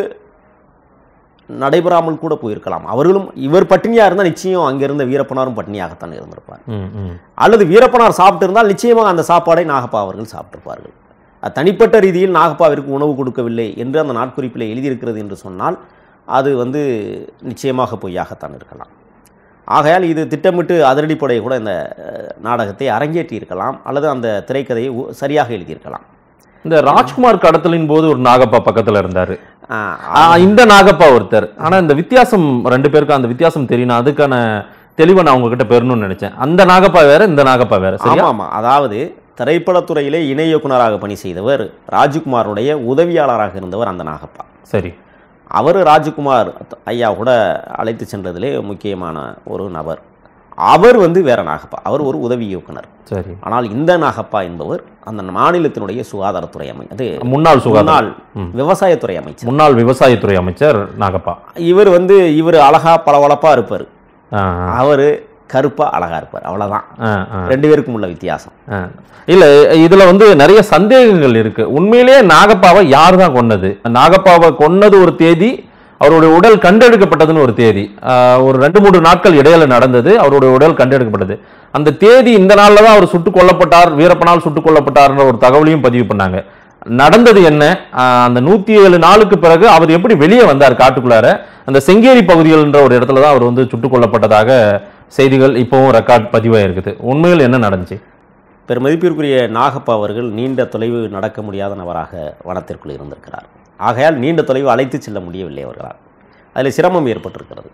நடைபெறாமல் கூட போயிருக்கலாம் அவர்களும் இவர் பட்டினியாக இருந்தால் நிச்சயம் அங்கிருந்த வீரப்பனாரும் பட்டினியாகத்தான் இருந்திருப்பார் ம், ம். அல்லது வீரப்பனார் சாப்பிட்டிருந்தால் நிச்சயமாக அந்த சாப்பாடை நாகப்பா அவர்கள் சாப்பிட்டிருப்பார்கள் அது தனிப்பட்ட ரீதியில் நாகப்பாவிற்கு உணவு கொடுக்கவில்லை என்று அந்த நாட்குறிப்பில் எழுதியிருக்கிறது என்று சொன்னால் அது வந்து நிச்சயமாக பொய்யாகத்தான் இருக்கலாம் ஆகையால் இது திட்டமிட்டு அதிரடிப்படை கூட இந்த அஹ், நாடகத்தை அரங்கேற்றி இருக்கலாம் அல்லது அந்த திரைக்கதையை உ- சரியாக எழுதியிருக்கலாம் இந்த ராஜ்குமார் கடத்தலின் போது ஒரு நாகப்பா பக்கத்துல இருந்தாரு ஆஹ், ஆ, இந்த நாகப்பா ஒருத்தர் ஆனா இந்த வித்தியாசம் ரெண்டு பேருக்கும் அந்த வித்தியாசம் தெரியணும் அதுக்கான தெளிவை நான் உங்ககிட்ட பெறணும்னு நினைச்சேன் அந்த நாகப்பா வேற இந்த நாகப்பா வேற சரியா ஆமாம் ஆமாம் அதாவது திரைப்படத்துறையிலே இணை இயக்குனராக பணி செய்தவர் ராஜ்குமாருடைய உதவியாளராக இருந்தவர் அந்த நாகப்பா சரி அவர் ராஜ்குமார் ஐயா கூட அழைத்து சென்றதிலே முக்கியமான ஒரு நபர் அவர் வந்து வேற நாகப்பா அவர் ஒரு உதவி இயக்குனர் சரி ஆனால் இந்த நாகப்பா என்பவர் அந்த மாநிலத்தினுடைய சுகாதாரத்துறை அமை அது முன்னாள் சுகாதார முன்னாள் ம். விவசாயத்துறை அமைச்சர் முன்னாள் விவசாயத்துறை அமைச்சர் நாகப்பா இவர் வந்து இவர் அழகா பளபளப்பா இருப்பார் ஆ, அவர் கருப்பா அழகா இருப்பார் அவ்வளவுதான் ஆ, ஆ, ரெண்டு பேருக்கும் உள்ள வித்தியாசம் ஆ. இல்ல இதுல வந்து நிறைய சந்தேகங்கள் இருக்கு உண்மையிலேயே நாகப்பாவை யார் தான் கொன்னது நாகப்பாவை கொன்னது ஒரு தேதி அவருடைய உடல் கண்டெடுக்கப்பட்டதுன்னு ஒரு தேதி ஆ, ஒரு ரெண்டு மூன்று நாட்கள் இடையில நடந்தது அவருடைய உடல் கண்டெடுக்கப்பட்டது அந்த தேதி இந்த நாள்ல தான் அவர் சுட்டுக் கொல்லப்பட்டார் வீரப்பனால் சுட்டுக் கொல்லப்பட்டார்ன்ற ஒரு தகவலையும் பதிவு பண்ணாங்க நடந்தது என்ன ஆ, அந்த நூத்தி ஏழு நாளுக்கு பிறகு அவர் எப்படி வெளியே வந்தார் காட்டுக்குள்ளார அந்த செங்கேரி பகுதிகள்ன்ற ஒரு இடத்துல தான் அவர் வந்து சுட்டுக் கொல்லப்பட்டதாக செய்திகள் இப்போவும் ரெக்கார்ட் பதிவாயிருக்குது உண்மையில் என்ன நடந்துச்சு பெருமதிப்பிற்குரிய நாகப்பா அவர்கள் நீண்ட தொலைவு நடக்க முடியாத நபராக வனத்திற்குள் இருந்திருக்கிறார் ஆகையால் நீண்ட தொலைவு அழைத்து செல்ல முடியவில்லை அவர்களால் அதில் சிரமம் ஏற்பட்டிருக்கிறது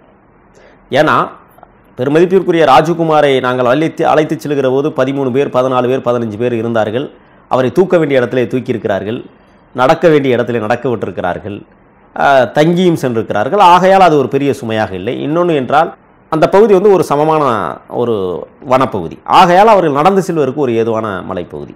ஏன்னா பெருமதிப்பிற்குரிய ராஜகுமாரை நாங்கள் அழைத்து அழைத்து செல்கிற போது பதிமூணு பேர் பதினாலு பேர் பதினஞ்சு பேர் இருந்தார்கள் அவரை தூக்க வேண்டிய இடத்திலே தூக்கியிருக்கிறார்கள் நடக்க வேண்டிய இடத்திலே நடக்க விட்டிருக்கிறார்கள் ஆஹ், தங்கியும் சென்றிருக்கிறார்கள் ஆகையால் அது ஒரு பெரிய சுமையாக இல்லை இன்னொன்று என்றால் அந்த பகுதி வந்து ஒரு சமமான ஒரு வனப்பகுதி ஆகையால் அவர்கள் நடந்து செல்வதற்கு ஒரு ஏதுவான மலைப்பகுதி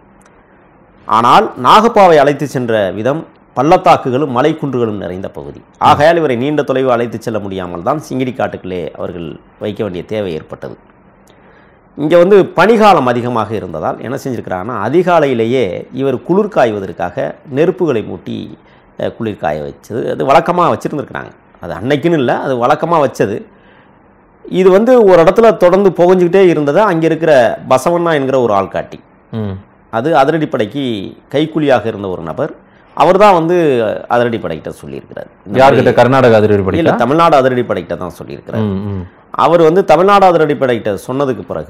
ஆனால் நாகப்பாவை அழைத்து சென்ற விதம் பள்ளத்தாக்குகளும் மலைக்குன்றுகளும் நிறைந்த பகுதி ஆகையால் இவரை நீண்ட தொலைவு அழைத்து செல்ல முடியாமல் தான் சிங்கிடி காட்டுக்குள்ளே அவர்கள் வைக்க வேண்டிய தேவை ஏற்பட்டது இங்கே வந்து பனிகாலம் அதிகமாக இருந்ததால் என்ன செஞ்சிருக்கிறாங்கன்னா அதிகாலையிலேயே இவர் குளிர் காய்வதற்காக நெருப்புகளை மூட்டி அஹ், குளிர் காய வச்சது அது வழக்கமாக வச்சுருந்துருக்குறாங்க அது அன்னைக்குன்னு இல்லை அது வழக்கமாக வச்சது இது வந்து ஒரு இடத்துல தொடர்ந்து புகஞ்சுக்கிட்டே இருந்ததை அங்கே இருக்கிற பசவண்ணா என்கிற ஒரு ஆள்காட்டி ம் அது அதிரடிப்படைக்கு கைக்கூலியாக இருந்த ஒரு நபர் அவர் தான் வந்து அதிரடிப்படைக்கிட்ட சொல்லியிருக்கிறார் இந்த யார்கிட்ட மாதிரி- கர்நாடக அதிரடி இல்ல படிக்கல தமிழ்நாடு அதிரடிப்படைக்கிட்ட தான் சொல்லியிருக்கிறார் ம், ம். அவர் வந்து தமிழ்நாடு அதிரடிப்படைக்கிட்ட சொன்னதுக்கு பிறகு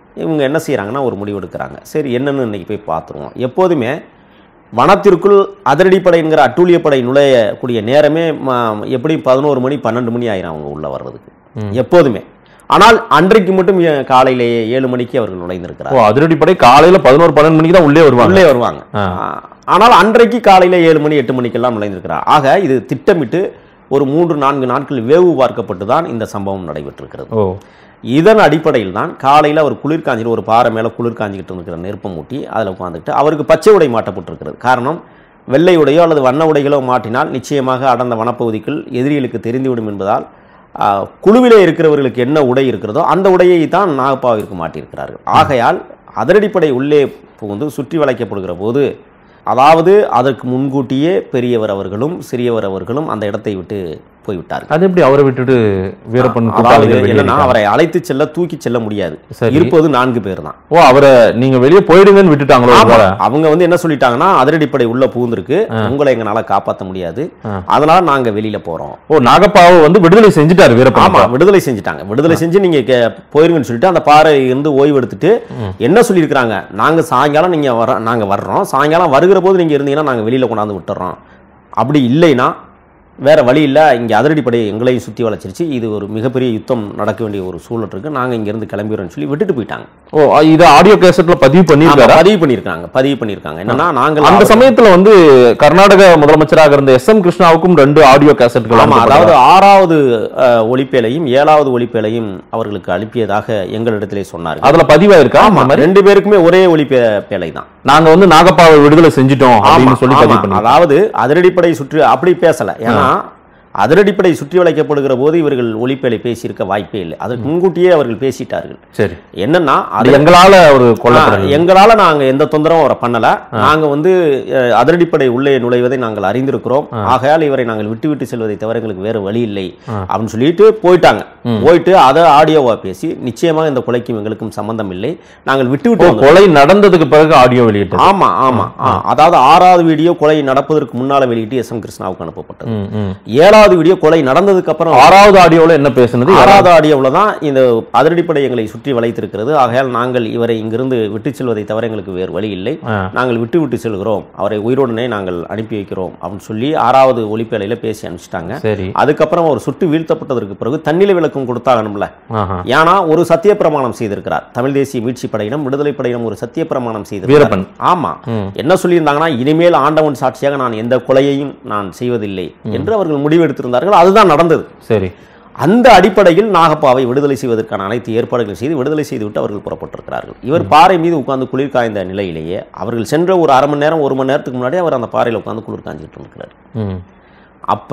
இவங்க என்ன செய்கிறாங்கன்னா ஒரு முடிவு எடுக்கிறாங்க சரி என்னன்னு இன்னைக்கு போய் பார்த்துருவோம் எப்போதுமே வனத்திற்குள் அதிரடிப்படைங்கிற அட்டூழியப்படை நுழையக்கூடிய நேரமே ம- எப்படி பதினோரு மணி பன்னெண்டு மணி ஆயிரும் அவங்க உள்ளே வர்றதுக்கு எப்போதுமே ஆனால் அன்றைக்கு மட்டும் ஏ- காலையிலேயே ஏழு மணிக்கு அவர்கள் நுழைந்திருக்கிறார் ஓ அதிரடிப்படை காலையில பதினோரு பன்னெண்டு மணிக்கு தான் உள்ளே வருவாங்க உள்ளே வருவாங்க ஆ. ஆ, ஆனால் அன்றைக்கு காலையில் ஏழு மணி எட்டு மணிக்கெல்லாம் நுழைந்திருக்கிறார் ஆக இது திட்டமிட்டு ஒரு மூன்று நான்கு நாட்கள் வேவு பார்க்கப்பட்டு தான் இந்த சம்பவம் நடைபெற்றிருக்கிறது ஓ இதன் அடிப்படையில் தான் காலையில் அவர் குளிர் காஞ்சிட்டு ஒரு பாறை மேலே குளிர் காஞ்சிக்கிட்டு இருக்கிற நெருப்பை மூட்டி அதில் உட்காந்துக்கிட்டு அவருக்கு பச்சை உடை மாட்டப்பட்டிருக்கிறது காரணம் வெள்ளை உடையோ அல்லது வண்ண உடைகளோ மாட்டினால் நிச்சயமாக அடர்ந்த வனப்பகுதிக்குள் எதிரிகளுக்கு தெரிந்துவிடும் என்பதால் ஆ, குழுவிலே இருக்கிறவர்களுக்கு என்ன உடை இருக்கிறதோ அந்த உடையை தான் நாகப்பாவிற்கு மாட்டியிருக்கிறார்கள் ஆகையால் அதிரடிப்படை உள்ளே புகுந்து சுற்றி வளைக்கப்படுகிற போது அதாவது அதற்கு முன்கூட்டியே பெரியவர் அவர்களும் சிறியவர் அவர்களும் அந்த இடத்தை விட்டு போய்விட்டார்கள் அது எப்படி அவரை விட்டுட்டு வீரப்பன் அதாவது கூட்டாளிகள் வெளியே என்னன்னா இருக்காங்க? அவரை அழைத்து செல்ல தூக்கி செல்ல முடியாது சரி. இருப்பது நான்கு பேர் தான் ஓ அவரை நீங்க வெளியே போயிடுங்கன்னு விட்டுட்டாங்களோ ஆமா. ஒருவேளை? அவங்க வந்து என்ன சொல்லிட்டாங்கன்னா அதிரடிப்படை உள்ள புகுந்திருக்கு உங்களை எங்களால காப்பாற்ற முடியாது ஆ. அதனால நாங்க வெளியில போறோம் ஓ நாகப்பாவை வந்து விடுதலை செஞ்சுட்டாரு வீரப்பன் ஆமா அப்பா. விடுதலை செஞ்சுட்டாங்க விடுதலை செஞ்சு நீங்க கே- போயிருங்கன்னு சொல்லிட்டு அந்த பாறை இருந்து ஓய்வு எடுத்துட்டு என்ன சொல்லியிருக்கிறாங்க நாங்க சாயங்காலம் நீங்க வர நாங்க வர்றோம் சாயங்காலம் வருகிற போது நீங்க இருந்தீங்கன்னா நாங்க வெளியில கொண்டாந்து விட்டுறோம் அப்படி இல்லைன்னா வேற வழி இல்லை இங்கே அதிரடிப்படை எங்களையும் சுற்றி வளைச்சிருச்சு இது ஒரு மிகப்பெரிய யுத்தம் நடக்க வேண்டிய ஒரு சூழல் இருக்கு நாங்கள் இங்கேருந்து கிளம்பிடுறோம்னு சொல்லி விட்டுட்டு போயிட்டாங்க ஓ இது ஆடியோ கேசட்ல பதிவு ஆமா, பண்ணிருக்காரா பதிவு பண்ணியிருக்காங்க பதிவு பண்ணியிருக்காங்க என்னன்னா நாங்கள் அந்த அவர்- சமயத்துல வந்து கர்நாடக முதலமைச்சராக இருந்த எஸ் எம் கிருஷ்ணாவுக்கும் ரெண்டு ஆடியோ கேசட்கள் ஆமா அதாவது அனுப்பப்பட்டதா? ஆறாவது அஹ், ஒலிப்பேலையும் ஏழாவது ஒலிப்பேலையும் அவர்களுக்கு அனுப்பியதாக எங்களிடத்திலே சொன்னார்கள் அதுல பதிவாயிருக்கா ஆமா அந்த மாதிரி ரெண்டு பேருக்குமே ஒரே ஒலிப்பே பேலை தான் நாங்க வந்து நாகப்பாவை விடுதலை செஞ்சிட்டோம் ஆமா, அப்படின்னு சொல்லி பதிவு ஆமா. பண்ணி அதாவது அதிரடிப்படை சுற்றி அப்படி பேசல ஏன்னா அதிரடிப்படை சுற்றி வளைக்கப்படுகிற போது இவர்கள் ஒலிப்பேலை பேசியிருக்க வாய்ப்பே இல்லை அதற்கு முன்கூட்டியே அவர்கள் பேசிட்டார்கள் சரி என்னன்னா அது அது எங்களால ஒரு ஆ, கொல்லப்படல எங்களால நாங்க எந்த தொந்தரவும் அவரை பண்ணல நாங்க வந்து அஹ், அதிரடிப்படை உள்ளே நுழைவதை நாங்கள் அறிந்திருக்கிறோம் ஆகையால் இவரை நாங்கள் விட்டு விட்டு செல்வதை தவிர எங்களுக்கு வேறு வழி இல்லை அப்படின்னு சொல்லிட்டு போயிட்டாங்க போயிட்டு அதை ஆடியோவா பேசி நிச்சயமாக இந்த கொலைக்கும் எங்களுக்கும் சம்பந்தம் இல்லை நாங்கள் விட்டு விட்டு வந்தோம். கொலை நடந்ததுக்கு பிறகு ஆடியோ வெளியிட்டது ஆமா ஆமா ஆ, அதாவது ஆறாவது வீடியோ கொலை நடப்பதற்கு முன்னால வெளியிட்டு எஸ் எம் கிருஷ்ணாவுக்கு அனுப்பப்பட்டது ம், ம். ஏழாவது வீடியோ கொலை நடந்ததுக்கு அப்புறம் ஆறாவது ஆடியோல என்ன பேசுனது ஆறாவது ஆடியோவில் தான் இந்த அதிரடிப்படை எங்களை சுற்றி வளைத்திருக்கிறது ஆகையால் நாங்கள் இவரை இங்கிருந்து விட்டு செல்வதை தவிர எங்களுக்கு வேறு வழி இல்லை ஆ. நாங்கள் விட்டு விட்டு செல்கிறோம் அவரை உயிரோடனே நாங்கள் அனுப்பி வைக்கிறோம் அப்படின்னு சொல்லி ஆறாவது ஒலிப்பேலையில பேசி அனுப்பிச்சிட்டாங்க சரி அதுக்கப்புறம் அவர் சுட்டு வீழ்த்தப்பட்டதற்கு பிறகு தன்னிலை விளக்கம் கொடுத்தாகணும்ல ஆஹா. ஏன்னா ஒரு சத்திய பிரமாணம் செய்திருக்கிறார் தமிழ் தேசிய மீட்சி படையினம் விடுதலை படையினம் ஒரு சத்திய பிரமாணம் செய்திருக்கிறார் வீரப்பன் ஆமா ம். என்ன சொல்லியிருந்தாங்கன்னா இனிமேல் ஆண்டவன் சாட்சியாக நான் எந்த கொலையையும் நான் செய்வதில்லை என்று அவர்கள் முடிவெடுத்திருந்தார்கள் அதுதான் நடந்தது சரி அந்த அடிப்படையில் நாகப்பாவை விடுதலை செய்வதற்கான அனைத்து ஏற்பாடுகள் செய்து விடுதலை செய்துவிட்டு அவர்கள் புறப்பட்டிருக்கிறார்கள் இவர் பாறை மீது உட்கார்ந்து குளிர் காய்ந்த நிலையிலேயே அவர்கள் சென்ற ஒரு அரை மணி நேரம் ஒரு மணி நேரத்துக்கு முன்னாடி அவர் அந்த பாறையில் உட்கார்ந்து குளிர் காஞ்சிட்டு இருக்கிறார் ம். அப்ப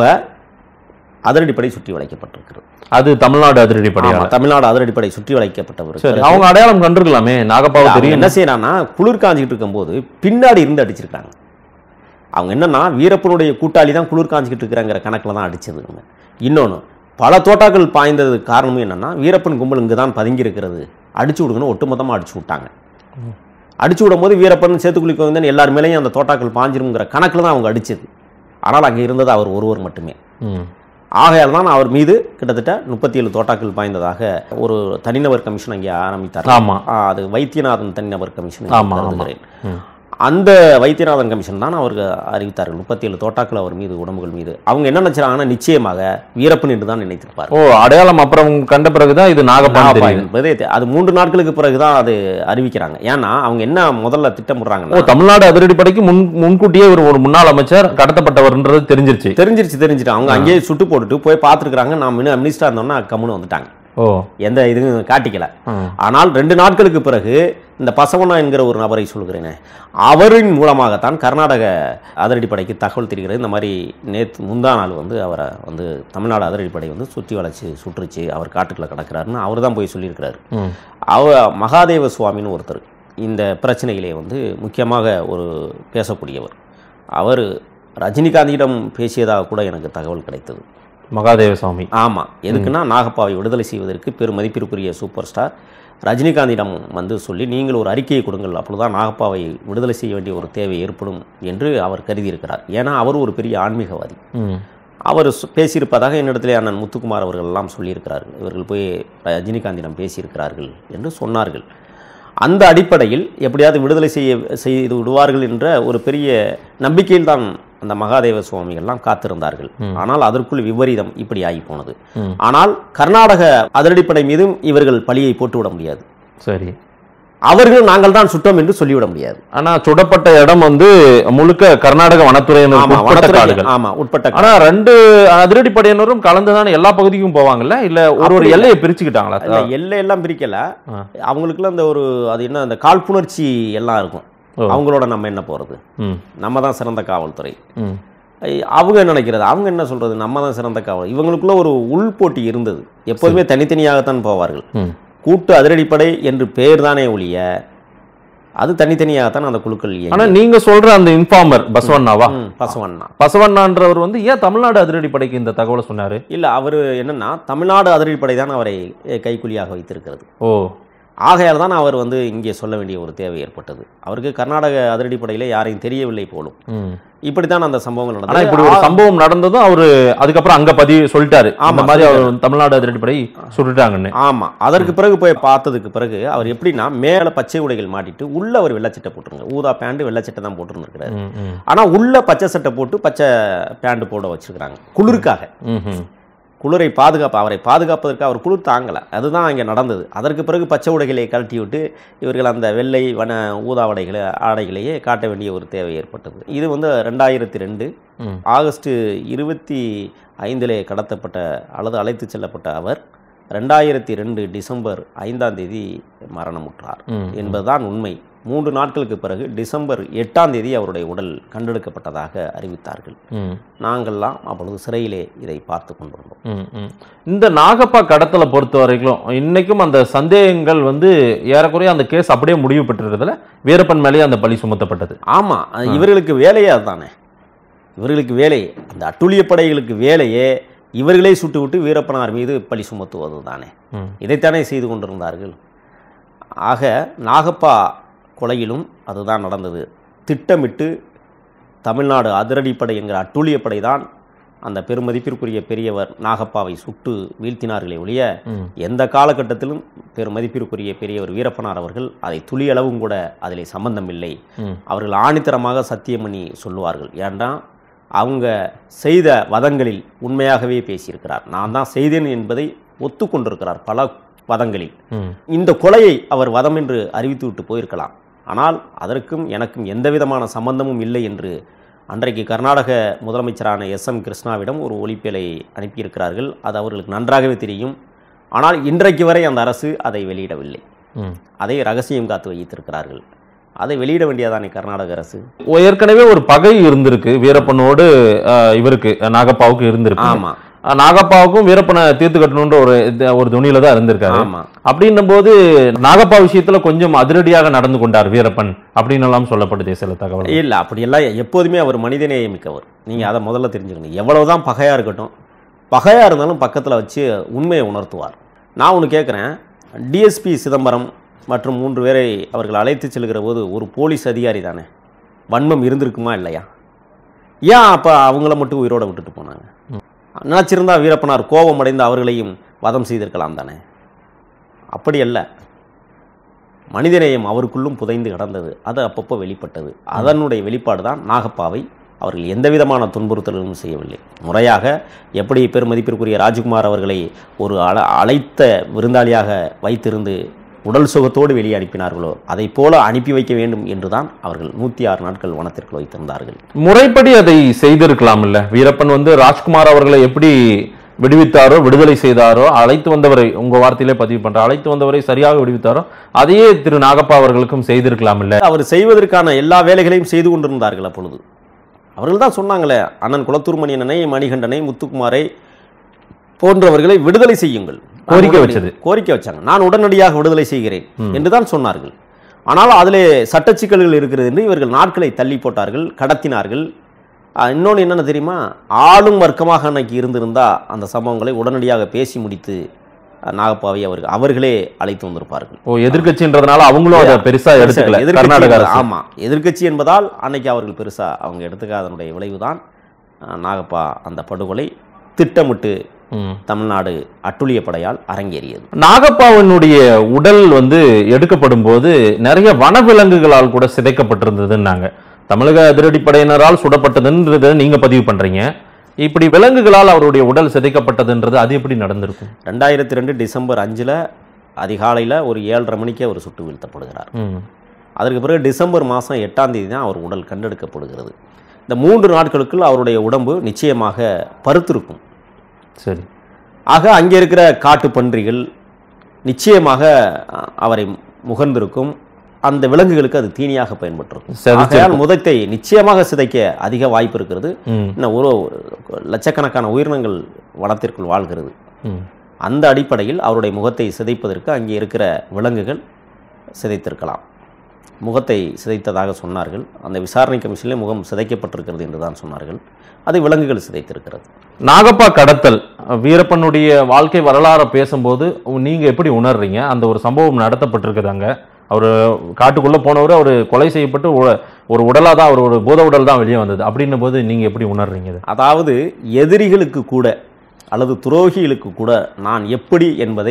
அதிரடிப்படை சுற்றி வளைக்கப்பட்டிருக்கிறது அது தமிழ்நாடு அதிரடி ஆமா, படையாளர் தமிழ்நாடு அதிரடிப்படை சுற்றி வளைக்கப்பட்டவர் சரி அவங்க அடையாளம் கண்டிருக்கலாமே நாகப்பாவை அவங்க தெரியும் என்ன செய்யறான்னா குளிர் காஞ்சிக்கிட்டு இருக்கும்போது பின்னாடி இருந்து அடிச்சிருக்காங்க அவங்க என்னன்னா வீரப்பனுடைய கூட்டாளி தான் குளிர் காஞ்சிக்கிட்டு இருக்கிறாங்கிற கணக்கில் தான் அடிச்சது அவங்க இன்னொன்று பல தோட்டாக்கள் பாய்ந்ததுக்கு காரணமும் என்னன்னா வீரப்பன் கும்பல் இங்கே தான் பதுங்கி இருக்கிறது அடிச்சு விடுங்கன்னு ஒட்டுமொத்தமாக அடிச்சு விட்டாங்க அடிச்சு விடும்போது வீரப்பன் சேத்துக்குழிக்கு வந்து எல்லார் மேலேயும் அந்த தோட்டாக்கள் பாஞ்சிருங்கிற கணக்கில் தான் அவங்க அடிச்சது ஆனால் அங்கே இருந்தது அவர் ஒருவர் மட்டுமே ம். ஆகையால் தான் அவர் மீது கிட்டத்தட்ட முப்பத்தி ஏழு தோட்டாக்கள் பாய்ந்ததாக ஒரு தனிநபர் கமிஷன் அங்கே ஆரம்பித்தார் ஆமா ஆ, அது வைத்தியநாதன் தனிநபர் கமிஷன் ஆமா, என்று ஆமா. கருதுகிறேன் ம். அந்த வைத்தியநாதன் கமிஷன் தான் அவருக்கு அறிவித்தார்கள் முப்பத்தி ஏழு தோட்டாக்கள் அவர் மீது உடம்புகள் மீது அவங்க என்ன நினைச்சாங்கன்னா நிச்சயமாக வீரப்பன் என்று தான் நினைத்திருப்பார் ஓ அடையாளம் அப்புறம் கண்ட பிறகுதான் இது நாகப்பான்னு நாகப்பா தெரியுது என்பதே தெ- அது மூன்று நாட்களுக்கு பிறகு தான் அது அறிவிக்கிறாங்க ஏன்னா அவங்க என்ன முதல்ல ஓ திட்டமிடுறாங்கன்னா தமிழ்நாடு அதிரடிப்படைக்கு முன் முன்கூட்டியே ஒரு ஒரு முன்னாள் அமைச்சர் கடத்தப்பட்டவர்ன்றது தெரிஞ்சிருச்சு தெரிஞ்சிருச்சு தெரிஞ்சிட்டு அவங்க அங்கேயே சுட்டு போட்டுட்டு போய் பார்த்துருக்காங்க நான் மினி மினிஸ்டராக இருந்தோன்னா கம்முன்னு வந்துட்டாங்க ஓ எந்த இதுவும் காட்டிக்கல ம். ஆனால் ரெண்டு நாட்களுக்கு பிறகு இந்த பசவனா என்கிற ஒரு நபரை சொல்கிறேனே அவரின் மூலமாகத்தான் கர்நாடக அதிரடிப்படைக்கு தகவல் தெரிகிறது இந்த மாதிரி நேற்று முந்தா நாள் வந்து அவரை வந்து தமிழ்நாடு அதிரடிப்படை வந்து சுற்றி வளைச்சு சுற்றுச்சு அவர் காட்டுக்குள்ள கிடக்கிறாருன்னு அவர் தான் போய் சொல்லியிருக்கிறாரு ம். அவ மகாதேவ சுவாமின்னு ஒருத்தர் இந்த பிரச்சனையிலே வந்து முக்கியமாக ஒரு பேசக்கூடியவர் அவர் ரஜினிகாந்தியிடம் பேசியதாக கூட எனக்கு தகவல் கிடைத்தது மகாதேவ சுவாமி ஆமாம் எதுக்குன்னா நாகப்பாவை விடுதலை செய்வதற்கு பெரும் மதிப்பிற்குரிய சூப்பர் ஸ்டார் ரஜினிகாந்திடம் வந்து சொல்லி நீங்கள் ஒரு அறிக்கையை கொடுங்கள் அப்பொழுதுதான் நாகப்பாவை விடுதலை செய்ய வேண்டிய ஒரு தேவை ஏற்படும் என்று அவர் கருதியிருக்கிறார் ஏன்னா அவர் ஒரு பெரிய ஆன்மீகவாதி ம். அவர் சு- பேசியிருப்பதாக என்னிடத்திலே அண்ணன் முத்துக்குமார் அவர்கள் எல்லாம் சொல்லியிருக்கிறார்கள் இவர்கள் போய் ரஜினிகாந்திடம் பேசியிருக்கிறார்கள் என்று சொன்னார்கள் அந்த அடிப்படையில் எப்படியாவது விடுதலை செய்ய செய்து விடுவார்கள் என்ற ஒரு பெரிய நம்பிக்கையில் தான் அந்த மகாதேவ சுவாமிகள்லாம் காத்திருந்தார்கள் ஆனால் அதற்குள் விபரீதம் இப்படி ஆகி போனது ம். ஆனால் கர்நாடக அதிரடிப்படை மீதும் இவர்கள் பழியை போட்டுவிட முடியாது சரி அவர்கள் நாங்கள் தான் சுட்டோம் என்று சொல்லிவிட முடியாது ஆனா சுடப்பட்ட இடம் வந்து முழுக்க கர்நாடக வனத்துறையினர் ஆமா உட்பட்ட வனத்துறை காடுகள் ஆமா உட்பட்ட ஆனா ரெண்டு அதிரடி படையினரும் கலந்துதானே எல்லா பகுதிக்கும் போவாங்கல்ல இல்ல ஒரு ஒரு அப்படி இல்ல. எல்லையை பிரிச்சுக்கிட்டாங்களா இல்ல எல்லை எல்லாம் பிரிக்கல ஆ. அவங்களுக்குள்ள அந்த ஒரு அது என்ன அந்த காழ்ப்புணர்ச்சி எல்லாம் இருக்கும் ஓ. அவங்களோட நம்ம என்ன போறது ம் நம்ம தான் சிறந்த காவல்துறை ம் ஐ, அவங்க என்ன நினைக்கிறது அவங்க என்ன சொல்றது நம்ம தான் சிறந்த காவல் இவங்களுக்குள்ள ஒரு உள்போட்டி இருந்தது எப்போதுமே தனித்தனியாகத்தான் போவார்கள் ம் கூட்டு அதிரடிப்படை என்று பெயர் தானே ஒழிய அது தனித்தனியாகத்தான் அந்த குழுக்கள் ஆனா இயங்கியது. நீங்க சொல்ற அந்த இன்ஃபார்மர் பசவண்ணாவா ம், பசவண்ணா பசவண்ணான்றவர் வந்து ஏன் தமிழ்நாடு அதிரடி படைக்கு இந்த தகவலை சொன்னாரு இல்ல அவர் என்னன்னா தமிழ்நாடு அதிரடிப்படை தான் அவரை அஹ், கைக்கூலியாக வைத்திருக்கிறது ஓ ஆகையால் தான் அவர் வந்து இங்கே சொல்ல வேண்டிய ஒரு தேவை ஏற்பட்டது அவருக்கு கர்நாடக அதிரடிப்படையில யாரையும் தெரியவில்லை போலும் ம் இப்படித்தான் அந்த சம்பவங்கள் ஆனா நடந்தது இப்படி ஒரு சம்பவம் நடந்ததும் அவரு அதுக்கப்புறம் அங்க பதிவு சொல்லிட்டாரு ஆமா, அந்த மாதிரி அவர் சொல்லிட்டாரு. தமிழ்நாடு அதிரடி படை சுட்டுட்டாங்கன்னு ஆமா அதற்கு பிறகு போய் பார்த்ததுக்கு பிறகு அவர் எப்படின்னா மேல பச்சை உடைகள் மாட்டிட்டு உள்ள அவர் வெள்ளச்சட்டை போட்டுருங்க ஊதா பேண்ட் வெள்ளச்சட்டை தான் போட்டுருந்துருக்காரு ம், ம், ஆனா உள்ள பச்சை சட்டை போட்டு பச்சை பேண்ட் போட வச்சிருக்காங்க குளிருக்காக ம், ம். குளிரை பாதுகாப்பு அவரை பாதுகாப்பதற்கு அவர் குளிர் தாங்கலை அதுதான் அங்கே நடந்தது அதற்கு பிறகு பச்சை உடைகளை கழட்டி விட்டு இவர்கள் அந்த வெள்ளை வன ஊதா உடைகளை ஆடைகளையே காட்ட வேண்டிய ஒரு தேவை ஏற்பட்டது இது வந்து ரெண்டாயிரத்தி ரெண்டு ம். ஆகஸ்ட் இருபத்தி ஐந்திலே கடத்தப்பட்ட அல்லது அழைத்து செல்லப்பட்ட அவர் ரெண்டாயிரத்தி ரெண்டு டிசம்பர் ஐந்தாம் தேதி மரணமுற்றார் ம். என்பதுதான் உண்மை மூன்று நாட்களுக்கு பிறகு டிசம்பர் எட்டாம் தேதி அவருடைய உடல் கண்டெடுக்கப்பட்டதாக அறிவித்தார்கள் ம், நாங்கள்லாம் அப்பொழுது சிறையிலே இதை பார்த்து கொண்டிருந்தோம் ம், ம். இந்த நாகப்பா கடத்தலை பொறுத்த வரைக்கும் இன்னைக்கும் அந்த சந்தேகங்கள் வந்து ஏறக்குறைய அந்த கேஸ் அப்படியே முடிவு பெற்றிருந்ததுல வீரப்பன் மேலேயே அந்த பழி சுமத்தப்பட்டது ஆமா அது இவர்களுக்கு வேலையே அதுதானே இவர்களுக்கு வேலை அந்த அட்டுழிய படைகளுக்கு வேலையே இவர்களே சுட்டு விட்டு வீரப்பனார் மீது பழி சுமத்துவது தானே ம். இதைத்தானே செய்து கொண்டிருந்தார்கள் ஆக நாகப்பா கொலையிலும் அதுதான் நடந்தது திட்டமிட்டு தமிழ்நாடு அதிரடிப்படை என்கிற அட்டுழியப்படை தான் அந்த பெருமதிப்பிற்குரிய பெரியவர் நாகப்பாவை சுட்டு வீழ்த்தினார்களே ஒழிய ம். எந்த காலகட்டத்திலும் பெருமதிப்பிற்குரிய பெரியவர் வீரப்பனார் அவர்கள் அதை துளியளவும் கூட அதிலே சம்பந்தம் இல்லை ம். அவர்கள் ஆணித்தரமாக சத்தியம் பண்ணி சொல்லுவார்கள் ஏன்னா அவங்க செய்த வதங்களில் உண்மையாகவே பேசியிருக்கிறார் நான் தான் செய்தேன் என்பதை ஒத்துக்கொண்டிருக்கிறார் பல வதங்களில் ம். இந்த கொலையை அவர் வதம் என்று அறிவித்து விட்டு போயிருக்கலாம் ஆனால் அதற்கும் எனக்கும் எந்த விதமான சம்பந்தமும் இல்லை என்று அன்றைக்கு கர்நாடக முதலமைச்சரான எஸ் எம் கிருஷ்ணாவிடம் ஒரு ஒலிப்பேலை அனுப்பியிருக்கிறார்கள் அது அவர்களுக்கு நன்றாகவே தெரியும் ஆனால் இன்றைக்கு வரை அந்த அரசு அதை வெளியிடவில்லை ம். அதை ரகசியம் காத்து வைத்திருக்கிறார்கள் அதை வெளியிட வேண்டியதானே கர்நாடக அரசு ஏற்கனவே ஒரு பகை இருந்திருக்கு வீரப்பனோடு அஹ், இவருக்கு நாகப்பாவுக்கு இருந்திருக்கு ஆமா அஹ், நாகப்பாவுக்கும் வீரப்பனை தீர்த்து கட்டணுன்ற ஒரு இது- ஒரு துணியில தான் இருந்திருக்காரு ஆமா அப்படின்னும் போது நாகப்பா விஷயத்துல கொஞ்சம் அதிரடியாக நடந்து கொண்டார் வீரப்பன் அப்படின்னு எல்லாம் சொல்லப்படுதே சில தகவல் இல்ல அப்படியெல்லாம் எப்போதுமே அவர் மனிதநேயம் மிக்கவர் நீங்க அதை முதல்ல தெரிஞ்சுக்கணும் எவ்வளவுதான் பகையா இருக்கட்டும் பகையா இருந்தாலும் பக்கத்துல வச்சு உண்மையை உணர்த்துவார் நான் ஒன்று கேட்குறேன் டிஎஸ்பி சிதம்பரம் மற்றும் மூன்று பேரை அவர்கள் அழைத்து செல்கிற போது ஒரு போலீஸ் அதிகாரி தானே வன்மம் இருந்திருக்குமா இல்லையா ஏன் அப்போ அவங்கள மட்டும் உயிரோட விட்டுட்டு போனாங்க நினச்சிருந்தா வீரப்பனார் கோபம் அடைந்து அவர்களையும் வதம் செய்திருக்கலாம் தானே அப்படி அல்ல மனிதநேயம் அவருக்குள்ளும் புதைந்து கிடந்தது அது அப்பப்போ வெளிப்பட்டது அதனுடைய வெளிப்பாடு தான் நாகப்பாவை அவர்கள் எந்த விதமான துன்புறுத்தலும் செய்யவில்லை முறையாக எப்படி பெருமதிப்பிற்குரிய ராஜ்குமார் அவர்களை ஒரு அழ அழைத்த விருந்தாளியாக வைத்திருந்து உடல் சுகத்தோடு வெளியே அனுப்பினார்களோ அதைப் போல அனுப்பி வைக்க வேண்டும் என்றுதான் அவர்கள் நூற்றி ஆறு நாட்கள் வனத்திற்கு வைத்திருந்தார்கள் முறைப்படி அதை செய்திருக்கலாம் இல்ல வீரப்பன் வந்து ராஜ்குமார் அவர்களை எப்படி விடுவித்தாரோ விடுதலை செய்தாரோ அழைத்து வந்தவரை உங்க வார்த்தையிலே பதிவு பண்ற அழைத்து வந்தவரை சரியாக விடுவித்தாரோ அதையே திரு நாகப்பா அவர்களுக்கும் செய்திருக்கலாம் இல்ல அவர் செய்வதற்கான எல்லா வேலைகளையும் செய்து கொண்டிருந்தார்கள் அப்பொழுது அவர்கள் தான் சொன்னாங்களே அண்ணன் குளத்தூர் மணியண்ணனை மணிகண்டனை முத்துக்குமாரை போன்றவர்களை விடுதலை செய்யுங்கள் நான் கோரிக்கை உடனடி- வச்சது. கோரிக்கை வச்சாங்க நான் உடனடியாக விடுதலை செய்கிறேன் என்றுதான் சொன்னார்கள் ஆனால் அதிலே சட்ட சிக்கல்கள் இருக்கிறது என்று இவர்கள் நாட்களை தள்ளி போட்டார்கள் கடத்தினார்கள் அஹ், இன்னொன்று என்னென்ன தெரியுமா ஆளும் வர்க்கமாக அன்னைக்கு இருந்திருந்தா அந்த சம்பவங்களை உடனடியாக பேசி முடித்து அஹ், நாகப்பாவை அவர்கள் அவர்களே அழைத்து வந்திருப்பார்கள் ஓ எதிர்க்கட்சின்றதுனால அவங்களும் அதை பெருசா எடுத்துக்கல எதிர்க்கட்சி கர்நாடக என்பது- அரசு ஆமா எதிர்க்கட்சி என்பதால் அன்னைக்கு அவர்கள் பெருசா அவங்க எடுத்துக்காதனுடைய விளைவுதான் அஹ், நாகப்பா அந்த படுகொலை திட்டமிட்டு ம். தமிழ்நாடு அட்டுழிய படையால் அரங்கேறியது நாகப்பாவினுடைய உடல் வந்து எடுக்கப்படும் போது நிறைய வனவிலங்குகளால் கூட சிதைக்கப்பட்டிருந்ததுன்னாங்க தமிழக அதிரடிப்படையினரால் சுடப்பட்டதுன்றதை நீங்க பதிவு பண்றீங்க இப்படி விலங்குகளால் அவருடைய உடல் சிதைக்கப்பட்டதுன்றது அது எப்படி நடந்திருக்கும் ரெண்டாயிரத்தி ரெண்டு டிசம்பர் அஞ்சில் அதிகாலையில் ஒரு ஏழரை மணிக்கு அவர் சுட்டு வீழ்த்தப்படுகிறார் ம். அதற்கு பிறகு டிசம்பர் மாதம் எட்டாம் தேதி தான் அவர் உடல் கண்டெடுக்கப்படுகிறது இந்த மூன்று நாட்களுக்குள் அவருடைய உடம்பு நிச்சயமாக பருத்திருக்கும் சரி ஆக அங்கே இருக்கிற காட்டு பன்றிகள் நிச்சயமாக அஹ், அவரை முகர்ந்திருக்கும் அந்த விலங்குகளுக்கு அது தீனியாக பயன்பட்டிருக்கும் சிதைச்சிருக்கும். ஆகையால் முதத்தை நிச்சயமாக சிதைக்க அதிக வாய்ப்பு இருக்கிறது ம். இன்னும் ஒரு லட்சக்கணக்கான உயிரினங்கள் வனத்திற்குள் வாழ்கிறது ம். அந்த அடிப்படையில் அவருடைய முகத்தை சிதைப்பதற்கு அங்கே இருக்கிற விலங்குகள் சிதைத்திருக்கலாம் முகத்தை சிதைத்ததாக சொன்னார்கள் அந்த விசாரணை கமிஷனிலே முகம் சிதைக்கப்பட்டிருக்கிறது என்று தான் சொன்னார்கள் அதை விலங்குகள் சிதைத்திருக்கிறது நாகப்பா கடத்தல் வீரப்பனுடைய வாழ்க்கை வரலாறை பேசும்போது நீங்க எப்படி உணர்றீங்க அந்த ஒரு சம்பவம் நடத்தப்பட்டிருக்குதாங்க அவர் காட்டுக்குள்ள போனவர் அவர் கொலை செய்யப்பட்டு உ- ஒரு உடலா தான் அவர் ஒரு பூத உடல் தான் வெளியே வந்தது அப்படின்னும் போது நீங்க எப்படி உணர்றீங்க இதை? அதாவது எதிரிகளுக்கு கூட அல்லது துரோகிகளுக்கு கூட நான் எப்படி என்பதை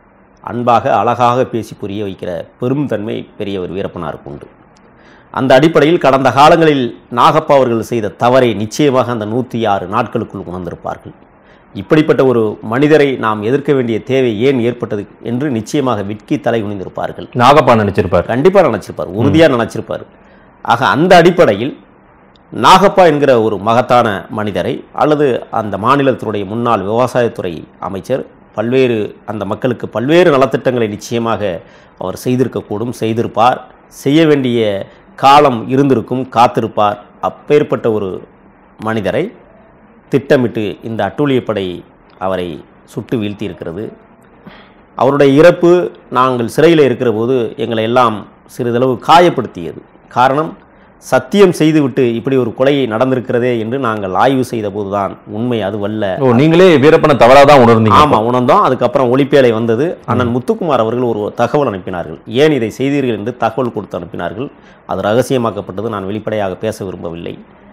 அன்பாக அழகாக பேசி புரிய வைக்கிற பெரும் தன்மை பெரியவர் வீரப்பனாருக்கு உண்டு அந்த அடிப்படையில் கடந்த காலங்களில் நாகப்பா அவர்கள் செய்த தவறை நிச்சயமாக அந்த நூற்றி ஆறு நாட்களுக்குள் உணர்ந்திருப்பார்கள் இப்படிப்பட்ட ஒரு மனிதரை நாம் எதிர்க்க வேண்டிய தேவை ஏன் ஏற்பட்டது என்று நிச்சயமாக விட்கி தலை குனிந்திருப்பார்கள் நாகப்பா நினைச்சிருப்பார் கண்டிப்பாக நினச்சிருப்பார் உறுதியாக நினச்சிருப்பார் ஆக அந்த அடிப்படையில் நாகப்பா என்கிற ஒரு மகத்தான மனிதரை அல்லது அந்த மாநிலத்தினுடைய முன்னாள் விவசாயத்துறை அமைச்சர் பல்வேறு அந்த மக்களுக்கு பல்வேறு நலத்திட்டங்களை நிச்சயமாக அவர் செய்திருக்கக்கூடும் செய்திருப்பார் செய்ய வேண்டிய காலம் இருந்திருக்கும் காத்திருப்பார் அப்பேற்பட்ட ஒரு மனிதரை திட்டமிட்டு இந்த அட்டூழியப்படை அவரை சுட்டு வீழ்த்தி இருக்கிறது அவருடைய இறப்பு நாங்கள் சிறையில் இருக்கிற போது எங்களை எல்லாம் சிறிதளவு காயப்படுத்தியது காரணம் சத்தியம் செய்துவிட்டு இப்படி ஒரு கொலை நடந்திருக்கிறதே என்று நாங்கள் ஆய்வு செய்த போதுதான் உண்மை அதுவல்ல ஓ நீங்களே வீரப்பனை தவறா தான் உணர்ந்தீங்க ஆமா உணர்ந்தோம் அதுக்கப்புறம் ஒளிப்பேலை வந்தது அண்ணன் முத்துக்குமார் அவர்கள் ஒரு தகவல் அனுப்பினார்கள் ஏன் இதை செய்தீர்கள் என்று தகவல் கொடுத்து அனுப்பினார்கள் அது ரகசியமாக்கப்பட்டது நான் வெளிப்படையாக பேச விரும்பவில்லை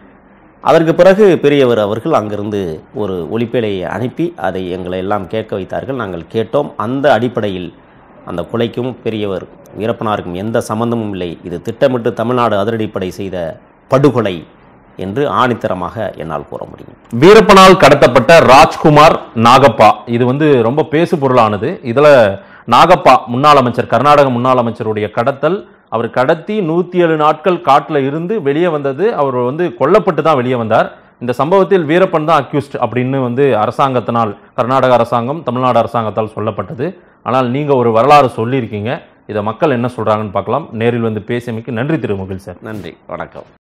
அதற்கு பிறகு பெரியவர் அவர்கள் அங்கிருந்து ஒரு ஒளிப்பேலையை அனுப்பி அதை எங்களை எல்லாம் கேட்க வைத்தார்கள் நாங்கள் கேட்டோம் அந்த அடிப்படையில் அந்த கொலைக்கும் பெரியவர் வீரப்பனாருக்கும் எந்த சம்பந்தமும் இல்லை இது திட்டமிட்டு தமிழ்நாடு அதிரடிப்படை செய்த படுகொலை என்று ஆணித்தரமாக என்னால் கூற முடியும் வீரப்பனால் கடத்தப்பட்ட ராஜ்குமார் நாகப்பா இது வந்து ரொம்ப பேசு பொருளானது இதுல நாகப்பா முன்னாள் அமைச்சர் கர்நாடக முன்னாள் அமைச்சருடைய கடத்தல் அவர் கடத்தி நூத்தி ஏழு நாட்கள் காட்டுல இருந்து வெளியே வந்தது அவர் வந்து கொல்லப்பட்டு தான் வெளியே வந்தார் இந்த சம்பவத்தில் வீரப்பன் தான் அக்யூஸ்ட் அப்படின்னு வந்து அரசாங்கத்தினால் கர்நாடக அரசாங்கம் தமிழ்நாடு அரசாங்கத்தால் சொல்லப்பட்டது ஆனால் நீங்க ஒரு வரலாறு சொல்லியிருக்கீங்க இதை மக்கள் என்ன சொல்றாங்கன்னு பார்க்கலாம் நேரில் வந்து பேசியமைக்கு நன்றி திரு முகில் சார் நன்றி வணக்கம்